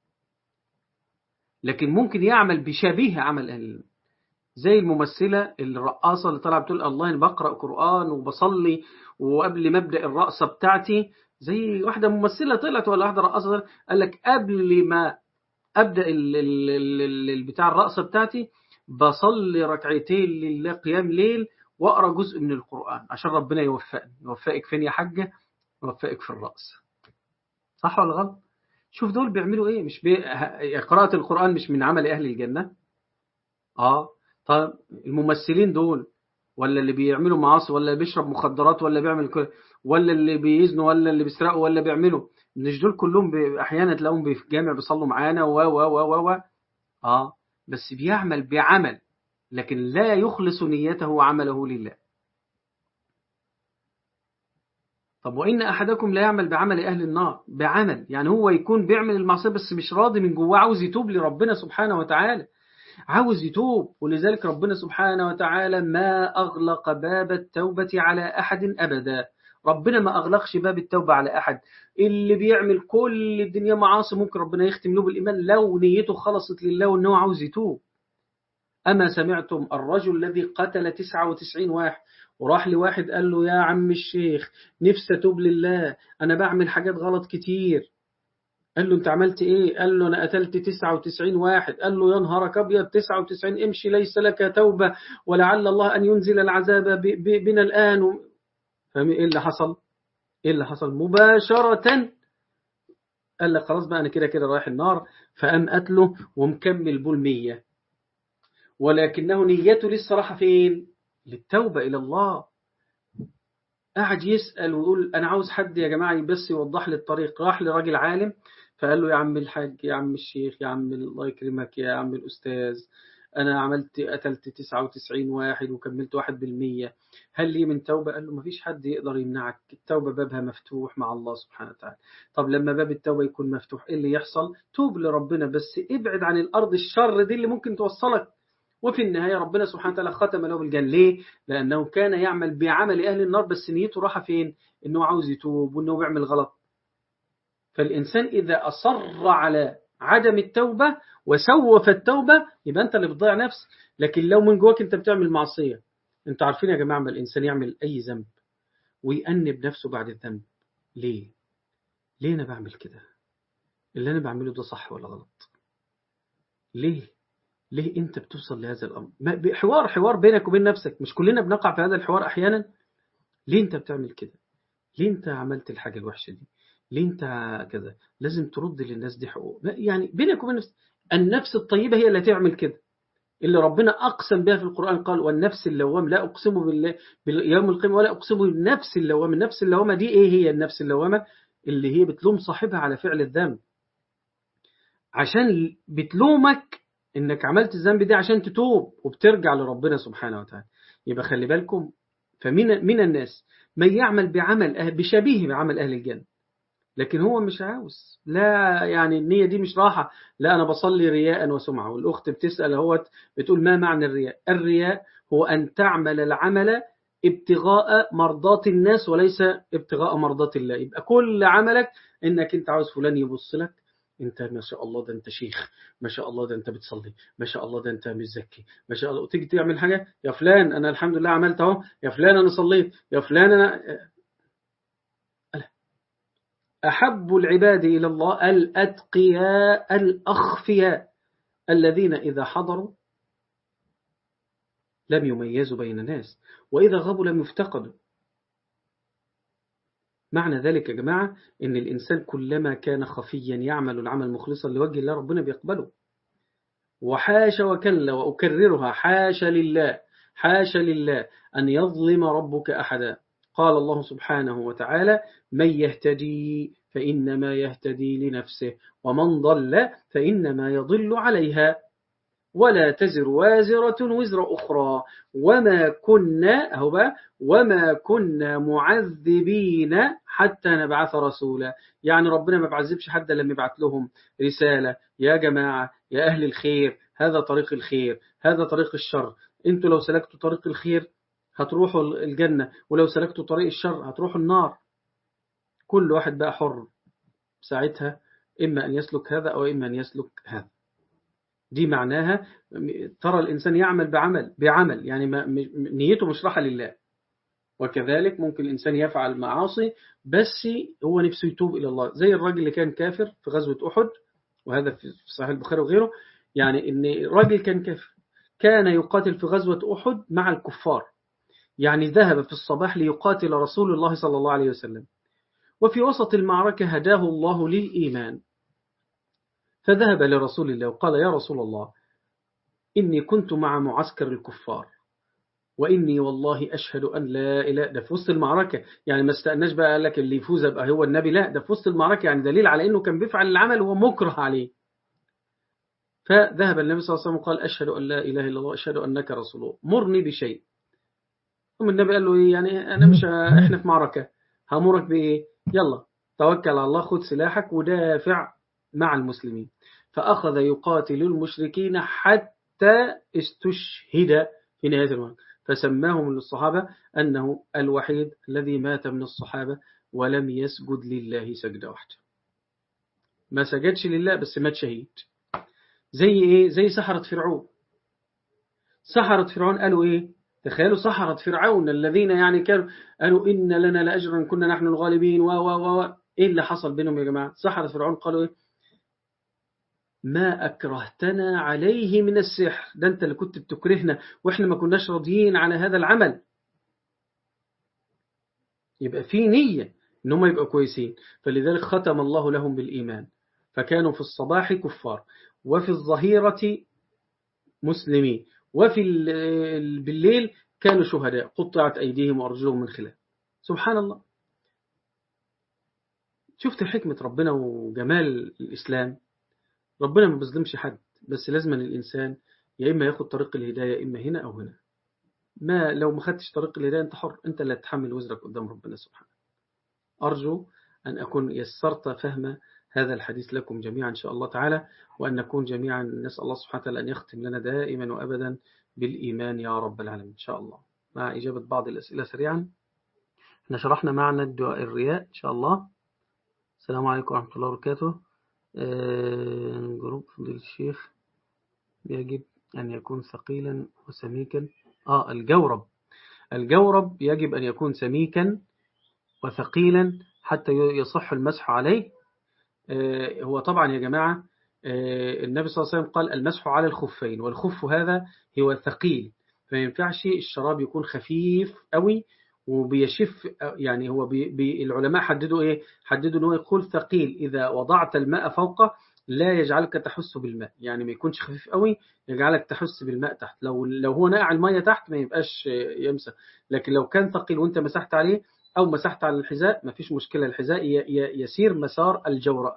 لكن ممكن يعمل بشبيه عمل أهل الله زي الممثلة الرقاصة اللي طالعة بتقول الله أنا بقرأ قرآن وبصلي وقبل ما أبدأ الرقصة بتاعتي زي واحدة ممثلة طلعت ولا واحدة رقاصة قال لك قبل ما أبدأ ال ال ال ال بتاع الرقصة بتاعتي بصلي ركعتين لله قيام ليل واقرا جزء من القرآن عشان ربنا يوفقني يوفقك فين يا حاجة يوفقك في الرأس صح ولا غلط شوف دول بيعملوا ايه مش بي... قراءة القرآن مش من عمل أهل الجنة اه طب الممثلين دول ولا اللي بيعملوا معاصي ولا اللي بيشرب مخدرات ولا بيعمل كل ولا اللي بيزنوا ولا اللي بيسرقوا ولا بيعملوا مش دول كلهم بي... احيانا تلاقوهم في جامع بيصلوا معانا و و و و اه بس بيعمل بعمل لكن لا يخلص نيته وعمله لله طب وإن أحدكم لا يعمل بعمل أهل النار بعمل يعني هو يكون بيعمل المعصية بس مش راضي من جواه عاوز يتوب لربنا سبحانه وتعالى عاوز يتوب ولذلك ربنا سبحانه وتعالى ما أغلق باب التوبة على أحد أبدا ربنا ما أغلقش باب التوبة على أحد اللي بيعمل كل الدنيا معاصي ممكن ربنا يختم له بالإيمان لو نيته خلصت لله وأنه عاوز يتوب أما سمعتم الرجل الذي قتل 99 واحد وراح لواحد قال له يا عم الشيخ نفسي أتوب لله أنا بعمل حاجات غلط كتير قال له انت عملت ايه قال له انا قتلت 99 واحد قال له يا نهارك ابيض 99 امشي ليس لك توبة ولعل الله ان ينزل العذاب بنا الان فاهم ايه اللي حصل ايه اللي حصل مباشرة قال لك خلاص بقى انا كده كده رايح النار فقام قتله ومكمل بول 100 ولكنه نيته لسه راح فين للتوبة الى الله قعد يسأل ويقول أنا عاوز حد يا جماعة بس يوضح لي الطريق راح لراجل عالم فقال له يا عم الحاج يا عم الشيخ يا عم الله يكرمك يا عم الأستاذ أنا عملت قتلت 99 واحد وكملت واحد بالمية هل لي من توبة قال له مفيش حد يقدر يمنعك التوبة بابها مفتوح مع الله سبحانه وتعالى طب لما باب التوبة يكون مفتوح إيه اللي يحصل توب لربنا بس ابعد عن الأرض الشر دي اللي ممكن توصلك وفي النهاية ربنا سبحانه وتعالى ختم له بالجنة ليه؟ لأنه كان يعمل بعمل أهل النار بس نيته راحة فين؟ إنه عاوز يتوب وإنه بيعمل غلط فالإنسان إذا أصر على عدم التوبة وسوف التوبة يبقى أنت اللي بتضيع نفسك لكن لو من جواك أنت بتعمل معصية أنتوا عارفين يا جماعة ما الإنسان يعمل أي ذنب ويأنب نفسه بعد الذنب ليه؟ ليه أنا بعمل كده؟ اللي أنا بعمله ده صح ولا غلط؟ ليه؟ ليه أنت بتوصل لهذا الأمر حوار حوار بينك وبين نفسك مش كلنا بنقع في هذا الحوار أحيانا ليه أنت بتعمل كده ليه أنت عملت الحاجة الوحشة دي ليه أنت كذا لازم ترد للناس دي حقوق يعني بينك وبين نفسك النفس الطيبة هي اللي تعمل كده اللي ربنا أقسم بها في القرآن قال والنفس اللوام لا أقسم بالله باليوم القيامة ولا أقسم بالنفس اللوامة النفس اللوامة دي إيه هي النفس اللوامة اللي هي بتلوم صاحبها على فعل الذنب عشان بتلومك انك عملت الذنب ده عشان تتوب وبترجع لربنا سبحانه وتعالى يبقى خلي بالكم فمن من الناس من يعمل بعمل أهل بشبيه بعمل أهل الجنة لكن هو مش عاوز لا يعني النية دي مش راحة لا أنا بصلي رياء وسمعة والأخت بتسأل اهوت بتقول ما معنى الرياء الرياء هو أن تعمل العمل ابتغاء مرضات الناس وليس ابتغاء مرضات الله يبقى كل عملك انك انت عاوز فلان يبص لك انت ما شاء الله ده انت شيخ ما شاء الله ده انت بتصلي ما شاء الله ده انت مش زكي ما شاء الله وتيجي تعمل حاجه يا فلان انا الحمد لله عملت اهو يا فلان انا صليت يا فلان انا احب العباد الى الله الاتقياء الاخفياء الذين اذا حضروا لم يميزوا بين الناس واذا غابوا لم يفتقدوا معنى ذلك يا جماعة إن الإنسان كلما كان خفيا يعمل العمل مخلصا لوجه الله ربنا بيقبله وحاش وكلا وأكررها حاش لله حاش لله أن يظلم ربك أحدا قال الله سبحانه وتعالى من يهتدي فإنما يهتدي لنفسه ومن ضل فإنما يضل عليها ولا تزر وازرة وزر أخرى وما كنا أهو بقى وما كنا معذبين حتى نبعث رسولا يعني ربنا ما بعذبش حد لما يبعث لهم رسالة يا جماعة يا أهل الخير هذا طريق الخير هذا طريق الشر انتوا لو سلكتوا طريق الخير هتروحوا الجنة ولو سلكتوا طريق الشر هتروحوا النار كل واحد بقى حر ساعتها إما أن يسلك هذا أو إما أن يسلك هذا دي معناها ترى الإنسان يعمل بعمل بعمل يعني ما نيته مش راحة لله وكذلك ممكن الإنسان يفعل معاصي بس هو نفسه يتوب إلى الله زي الراجل اللي كان كافر في غزوة أحد وهذا في صحيح البخاري وغيره يعني إن راجل كان كافر كان يقاتل في غزوة أحد مع الكفار يعني ذهب في الصباح ليقاتل رسول الله صلى الله عليه وسلم وفي وسط المعركة هداه الله للإيمان فذهب لرسول الله وقال يا رسول الله إني كنت مع معسكر الكفار وإني والله أشهد أن لا إله ده في وسط المعركة يعني ما استأناش بقى قال لك اللي يفوز بقى هو النبي لا ده في وسط المعركة يعني دليل على أنه كان بيفعل العمل وهو مكره عليه فذهب النبي صلى الله عليه وسلم وقال أشهد أن لا إله إلا الله أشهد أنك رسول الله مرني بشيء ثم النبي قال له إيه يعني أنا مش إحنا في معركة هامرك بإيه يلا توكل على الله خذ سلاحك ودافع مع المسلمين فأخذ يقاتل المشركين حتى استشهد في نهاية المعركة فسماه من الصحابة أنه الوحيد الذي مات من الصحابة ولم يسجد لله سجدة واحدة ما سجدش لله بس مات شهيد زي إيه؟ زي سحرة فرعون سحرة فرعون قالوا إيه تخيلوا سحرة فرعون الذين يعني كانوا قالوا إن لنا لأجرا كنا نحن الغالبين و و و إيه اللي حصل بينهم يا جماعة سحرة فرعون قالوا إيه ما أكرهتنا عليه من السحر ده أنت اللي كنت بتكرهنا وإحنا ما كناش راضيين على هذا العمل يبقى في نية إن هم يبقوا كويسين فلذلك ختم الله لهم بالإيمان فكانوا في الصباح كفار وفي الظهيرة مسلمين وفي بالليل كانوا شهداء قطعت أيديهم وأرجلهم من خلاف سبحان الله شفت حكمة ربنا وجمال الإسلام ربنا ما بيظلمش حد بس لازم الإنسان يا إما ياخد طريق الهداية إما هنا أو هنا ما لو ما خدتش طريق الهداية أنت حر أنت اللي هتحمل وزرك قدام ربنا سبحانه أرجو أن أكون يسرت فهم هذا الحديث لكم جميعا إن شاء الله تعالى وأن نكون جميعا نسأل الله سبحانه وتعالى أن يختم لنا دائما وأبدا بالإيمان يا رب العالمين إن شاء الله مع إجابة بعض الأسئلة سريعا احنا شرحنا معنا الدعاء الرياء إن شاء الله السلام عليكم ورحمة الله وبركاته جروب فضيل الشيخ يجب أن يكون ثقيلا وسميكا آه الجورب الجورب يجب أن يكون سميكا وثقيلا حتى يصح المسح عليه هو طبعا يا جماعة النبي صلى الله عليه وسلم قال المسح على الخفين والخف هذا هو ثقيل فما ينفعش الشراب يكون خفيف قوي وبيشف يعني هو بي بي العلماء حددوا ايه حددوا ان هو يقول ثقيل اذا وضعت الماء فوقه لا يجعلك تحس بالماء يعني ما يكونش خفيف قوي يجعلك تحس بالماء تحت لو لو هو ناقع الميه تحت ما يبقاش يمسح لكن لو كان ثقيل وانت مسحت عليه او مسحت على الحذاء ما فيش مشكله الحذاء يسير مسار الجور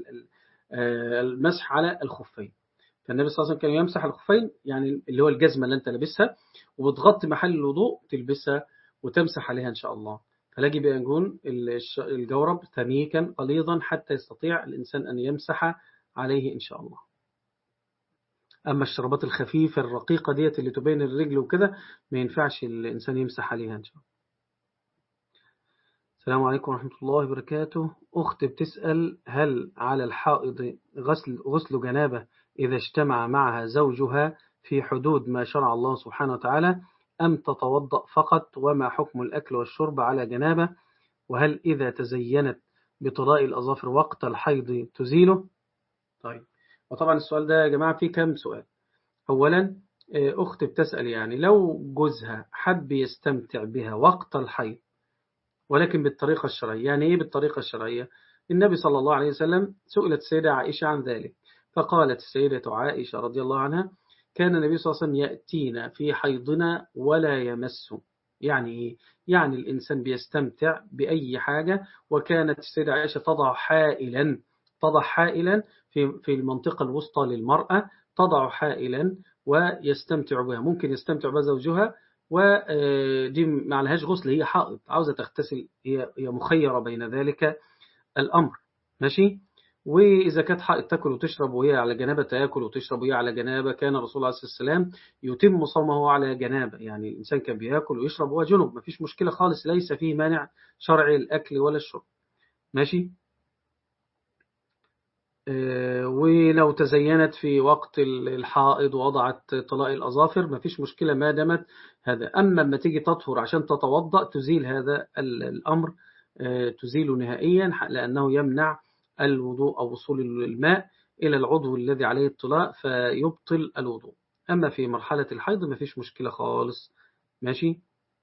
المسح على الخفين فالنبي صلى الله عليه وسلم كان يمسح الخفين يعني اللي هو الجزمه اللي انت لابسها وبتغطي محل الوضوء تلبسها وتمسح عليها إن شاء الله فلاجب أن يكون الجورب ثميكا غليظا حتى يستطيع الإنسان أن يمسح عليه إن شاء الله أما الشربات الخفيفة الرقيقة ديت اللي تبين الرجل وكده ما ينفعش الإنسان يمسح عليها إن شاء الله السلام عليكم ورحمة الله وبركاته أخت بتسأل هل على الحائض غسل, غسل جنابة إذا اجتمع معها زوجها في حدود ما شرع الله سبحانه وتعالى أم تتوضأ فقط وما حكم الأكل والشرب على جنابة وهل إذا تزينت بطلاء الأظافر وقت الحيض تزيله طيب وطبعا السؤال ده يا جماعة فيه كم سؤال أولا أخت بتسأل يعني لو جوزها حب يستمتع بها وقت الحيض ولكن بالطريقة الشرعية يعني إيه بالطريقة الشرعية النبي صلى الله عليه وسلم سئلت السيدة عائشة عن ذلك فقالت السيدة عائشة رضي الله عنها كان النبي صلى الله عليه وسلم يأتينا في حيضنا ولا يمس يعني إيه؟ يعني الإنسان بيستمتع بأي حاجة وكانت السيدة عائشة تضع حائلا تضع حائلا في في المنطقة الوسطى للمرأة تضع حائلا ويستمتع بها ممكن يستمتع بها زوجها ودي ما لهاش غسل هي حائض عاوزة تغتسل هي هي مخيرة بين ذلك الأمر ماشي وإذا كانت حائض تاكل وتشرب وهي على جنابة تاكل وتشرب وهي على جنابة كان الرسول عليه الصلاة والسلام يتم صومه على جنابة يعني الإنسان كان بياكل ويشرب وهو جنب ما فيش مشكلة خالص ليس فيه مانع شرعي الأكل ولا الشرب ماشي ولو تزينت في وقت الحائض ووضعت طلاء الأظافر ما فيش مشكلة ما دامت هذا أما لما تيجي تطهر عشان تتوضأ تزيل هذا الأمر تزيله نهائيا لأنه يمنع الوضوء أو وصول الماء إلى العضو الذي عليه الطلاء فيبطل الوضوء أما في مرحلة الحيض ما فيش مشكلة خالص ماشي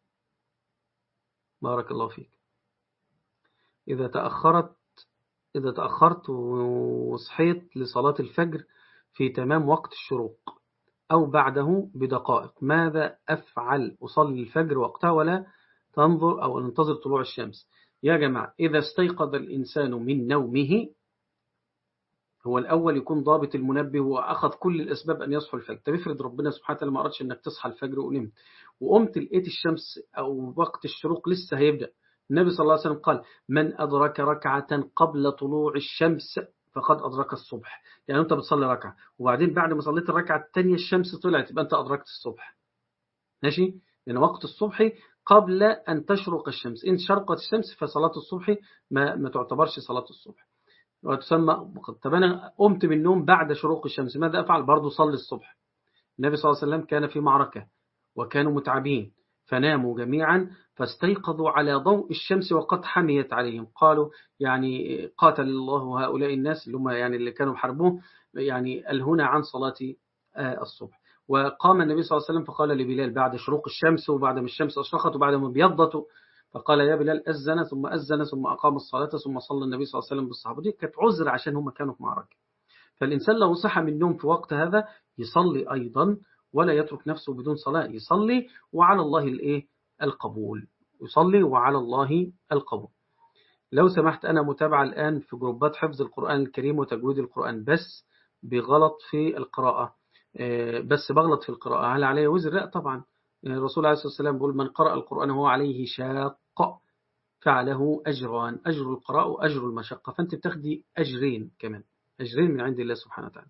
بارك الله فيك إذا تأخرت إذا تأخرت وصحيت لصلاة الفجر في تمام وقت الشروق أو بعده بدقائق ماذا أفعل أصلي الفجر وقتها ولا تنظر أو ننتظر طلوع الشمس يا جماعة إذا استيقظ الإنسان من نومه هو الأول يكون ضابط المنبه وأخذ كل الأسباب أن يصحى الفجر طب افرض ربنا سبحانه وتعالى ما أردش أنك تصحى الفجر ونمت وقمت لقيت الشمس أو وقت الشروق لسه هيبدأ النبي صلى الله عليه وسلم قال من أدرك ركعة قبل طلوع الشمس فقد أدرك الصبح يعني أنت بتصلي ركعة وبعدين بعد ما صليت الركعة الثانية الشمس طلعت يبقى أنت أدركت الصبح ماشي لأن وقت الصبح قبل أن تشرق الشمس إن شرقت الشمس فصلاة الصبح ما, ما تعتبرش صلاة الصبح وتسمى طب أنا قمت من النوم بعد شروق الشمس ماذا أفعل برضو صلي الصبح النبي صلى الله عليه وسلم كان في معركة وكانوا متعبين فناموا جميعا فاستيقظوا على ضوء الشمس وقد حميت عليهم قالوا يعني قاتل الله هؤلاء الناس اللي هم يعني اللي كانوا حربوه يعني الهنا عن صلاة الصبح وقام النبي صلى الله عليه وسلم فقال لبلال بعد شروق الشمس وبعد ما الشمس أشرقت وبعد ما ابيضت فقال يا بلال أذن ثم أذن ثم أقام الصلاة ثم صلى النبي صلى الله عليه وسلم بالصحابة دي كانت عذر عشان هم كانوا في معركة فالإنسان لو صحى من النوم في وقت هذا يصلي أيضا ولا يترك نفسه بدون صلاة يصلي وعلى الله الإيه القبول يصلي وعلى الله القبول لو سمحت أنا متابعة الآن في جروبات حفظ القرآن الكريم وتجويد القرآن بس بغلط في القراءة بس بغلط في القراءة هل عليه وزر؟ لا طبعا الرسول عليه الصلاة والسلام بيقول من قرأ القرآن وهو عليه شاق فعله أجران أجر القراءة وأجر المشقة فأنت بتاخدي أجرين كمان أجرين من عند الله سبحانه وتعالى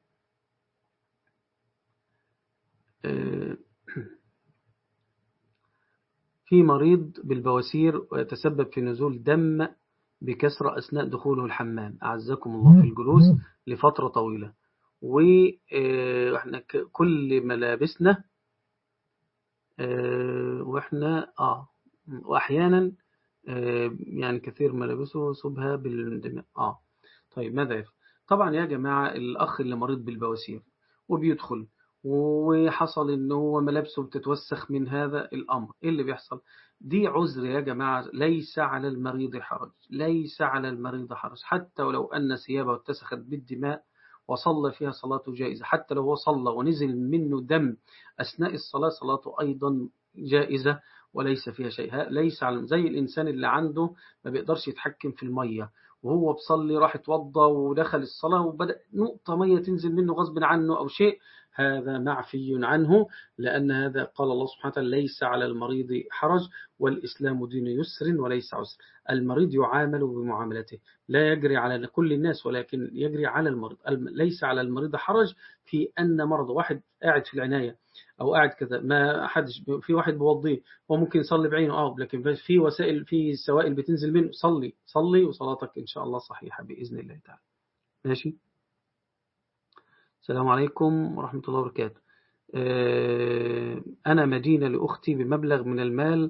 في مريض بالبواسير ويتسبب في نزول دم بكسرة أثناء دخوله الحمام أعزكم الله في الجلوس لفترة طويلة وإحنا كل ملابسنا وإحنا آه وأحيانا يعني كثير ملابسه صبها بالدماء آه طيب ماذا يفعل طبعا يا جماعة الأخ اللي مريض بالبواسير وبيدخل وحصل ان هو ملابسه بتتوسخ من هذا الأمر إيه اللي بيحصل دي عذر يا جماعة ليس على المريض حرج ليس على المريض حرج حتى ولو أن ثيابه اتسخت بالدماء وصلى فيها صلاته جائزة حتى لو هو صلى ونزل منه دم أثناء الصلاة صلاته أيضا جائزة وليس فيها شيء ليس على زي الإنسان اللي عنده ما بيقدرش يتحكم في المية وهو بصلي راح اتوضى ودخل الصلاة وبدأ نقطة مية تنزل منه غصب عنه أو شيء هذا معفي عنه لأن هذا قال الله سبحانه وتعالى ليس على المريض حرج والإسلام دين يسر وليس عسر المريض يعامل بمعاملته لا يجري على كل الناس ولكن يجري على المريض ليس على المريض حرج في أن مرض واحد قاعد في العناية أو قاعد كذا ما حدش في واحد بوضيه هو ممكن يصلي بعينه اه لكن في وسائل في سوائل بتنزل منه صلي صلي وصلاتك إن شاء الله صحيحة بإذن الله تعالى ماشي السلام عليكم ورحمة الله وبركاته أنا مدينة لأختي بمبلغ من المال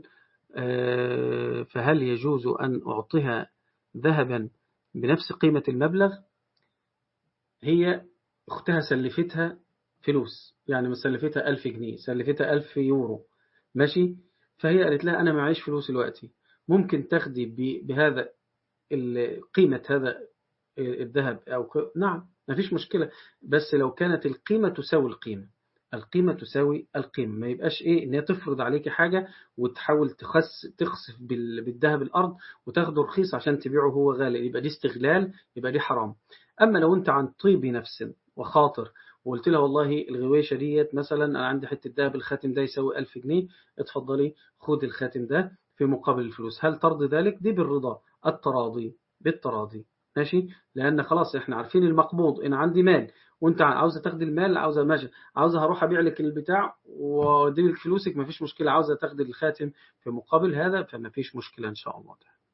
فهل يجوز أن أعطيها ذهبا بنفس قيمة المبلغ هي أختها سلفتها فلوس يعني ما سلفتها ألف جنيه سلفتها ألف يورو ماشي فهي قالت لها أنا معيش فلوس دلوقتي ممكن تاخدي بهذا قيمة هذا الذهب أو نعم ما فيش مشكلة بس لو كانت القيمة تساوي القيمة القيمة تساوي القيمة ما يبقاش إيه إن هي تفرض عليك حاجة وتحاول تخس تخسف بالذهب الأرض وتاخده رخيص عشان تبيعه هو غالي يبقى دي استغلال يبقى دي حرام أما لو أنت عن طيب نفس وخاطر وقلت لها والله الغويشة ديت مثلا أنا عندي حتة دهب الخاتم ده يساوي 1000 جنيه اتفضلي خد الخاتم ده في مقابل الفلوس هل ترضي ذلك دي بالرضا التراضي بالتراضي ماشي لأن خلاص احنا عارفين المقبوض إن عندي مال وانت عاوزة تاخدي المال عاوزة ماشي عاوزة هروح أبيع لك البتاع وادي لك فلوسك مفيش مشكلة عاوزة تاخدي الخاتم في مقابل هذا فمفيش مشكلة إن شاء الله تعالى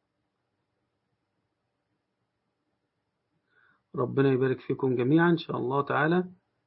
ربنا يبارك فيكم جميعا إن شاء الله تعالى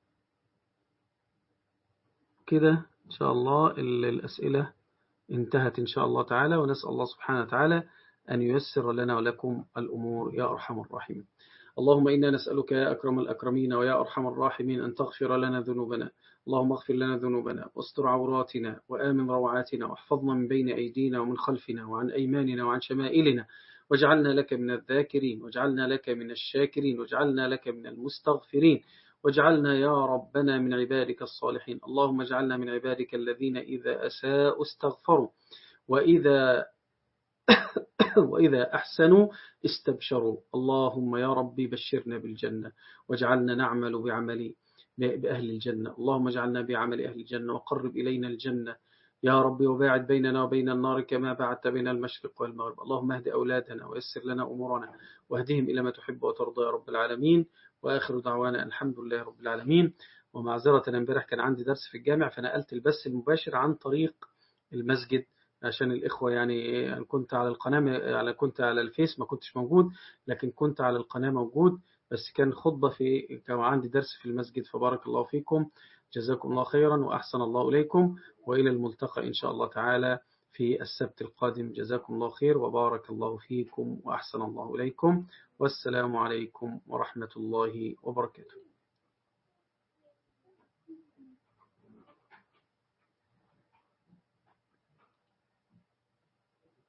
كده إن شاء الله الأسئلة انتهت إن شاء الله تعالى ونسأل الله سبحانه وتعالى أن ييسر لنا ولكم الأمور يا أرحم الراحمين اللهم إنا نسألك يا أكرم الأكرمين ويا أرحم الراحمين أن تغفر لنا ذنوبنا اللهم اغفر لنا ذنوبنا واستر عوراتنا وآمن روعاتنا واحفظنا من بين أيدينا ومن خلفنا وعن أيماننا وعن شمائلنا واجعلنا لك من الذاكرين واجعلنا لك من الشاكرين واجعلنا لك من المستغفرين واجعلنا يا ربنا من عبادك الصالحين اللهم اجعلنا من عبادك الذين إذا أساءوا استغفروا وإذا وإذا أحسنوا استبشروا اللهم يا ربي بشرنا بالجنة واجعلنا نعمل بعمل بأهل الجنة اللهم اجعلنا بعمل أهل الجنة وقرب إلينا الجنة يا ربي وباعد بيننا وبين النار كما بعدت بين المشرق والمغرب اللهم اهد أولادنا ويسر لنا أمورنا واهدهم إلى ما تحب وترضى يا رب العالمين وآخر دعوانا الحمد لله رب العالمين ومعذرة امبارح كان عندي درس في الجامع فنقلت البث المباشر عن طريق المسجد عشان الإخوة يعني أنا كنت على القناة على كنت على الفيس ما كنتش موجود لكن كنت على القناة موجود بس كان خطبة في كان عندي درس في المسجد فبارك الله فيكم جزاكم الله خيرا وأحسن الله إليكم وإلى الملتقى إن شاء الله تعالى في السبت القادم جزاكم الله خير وبارك الله فيكم وأحسن الله إليكم والسلام عليكم ورحمة الله وبركاته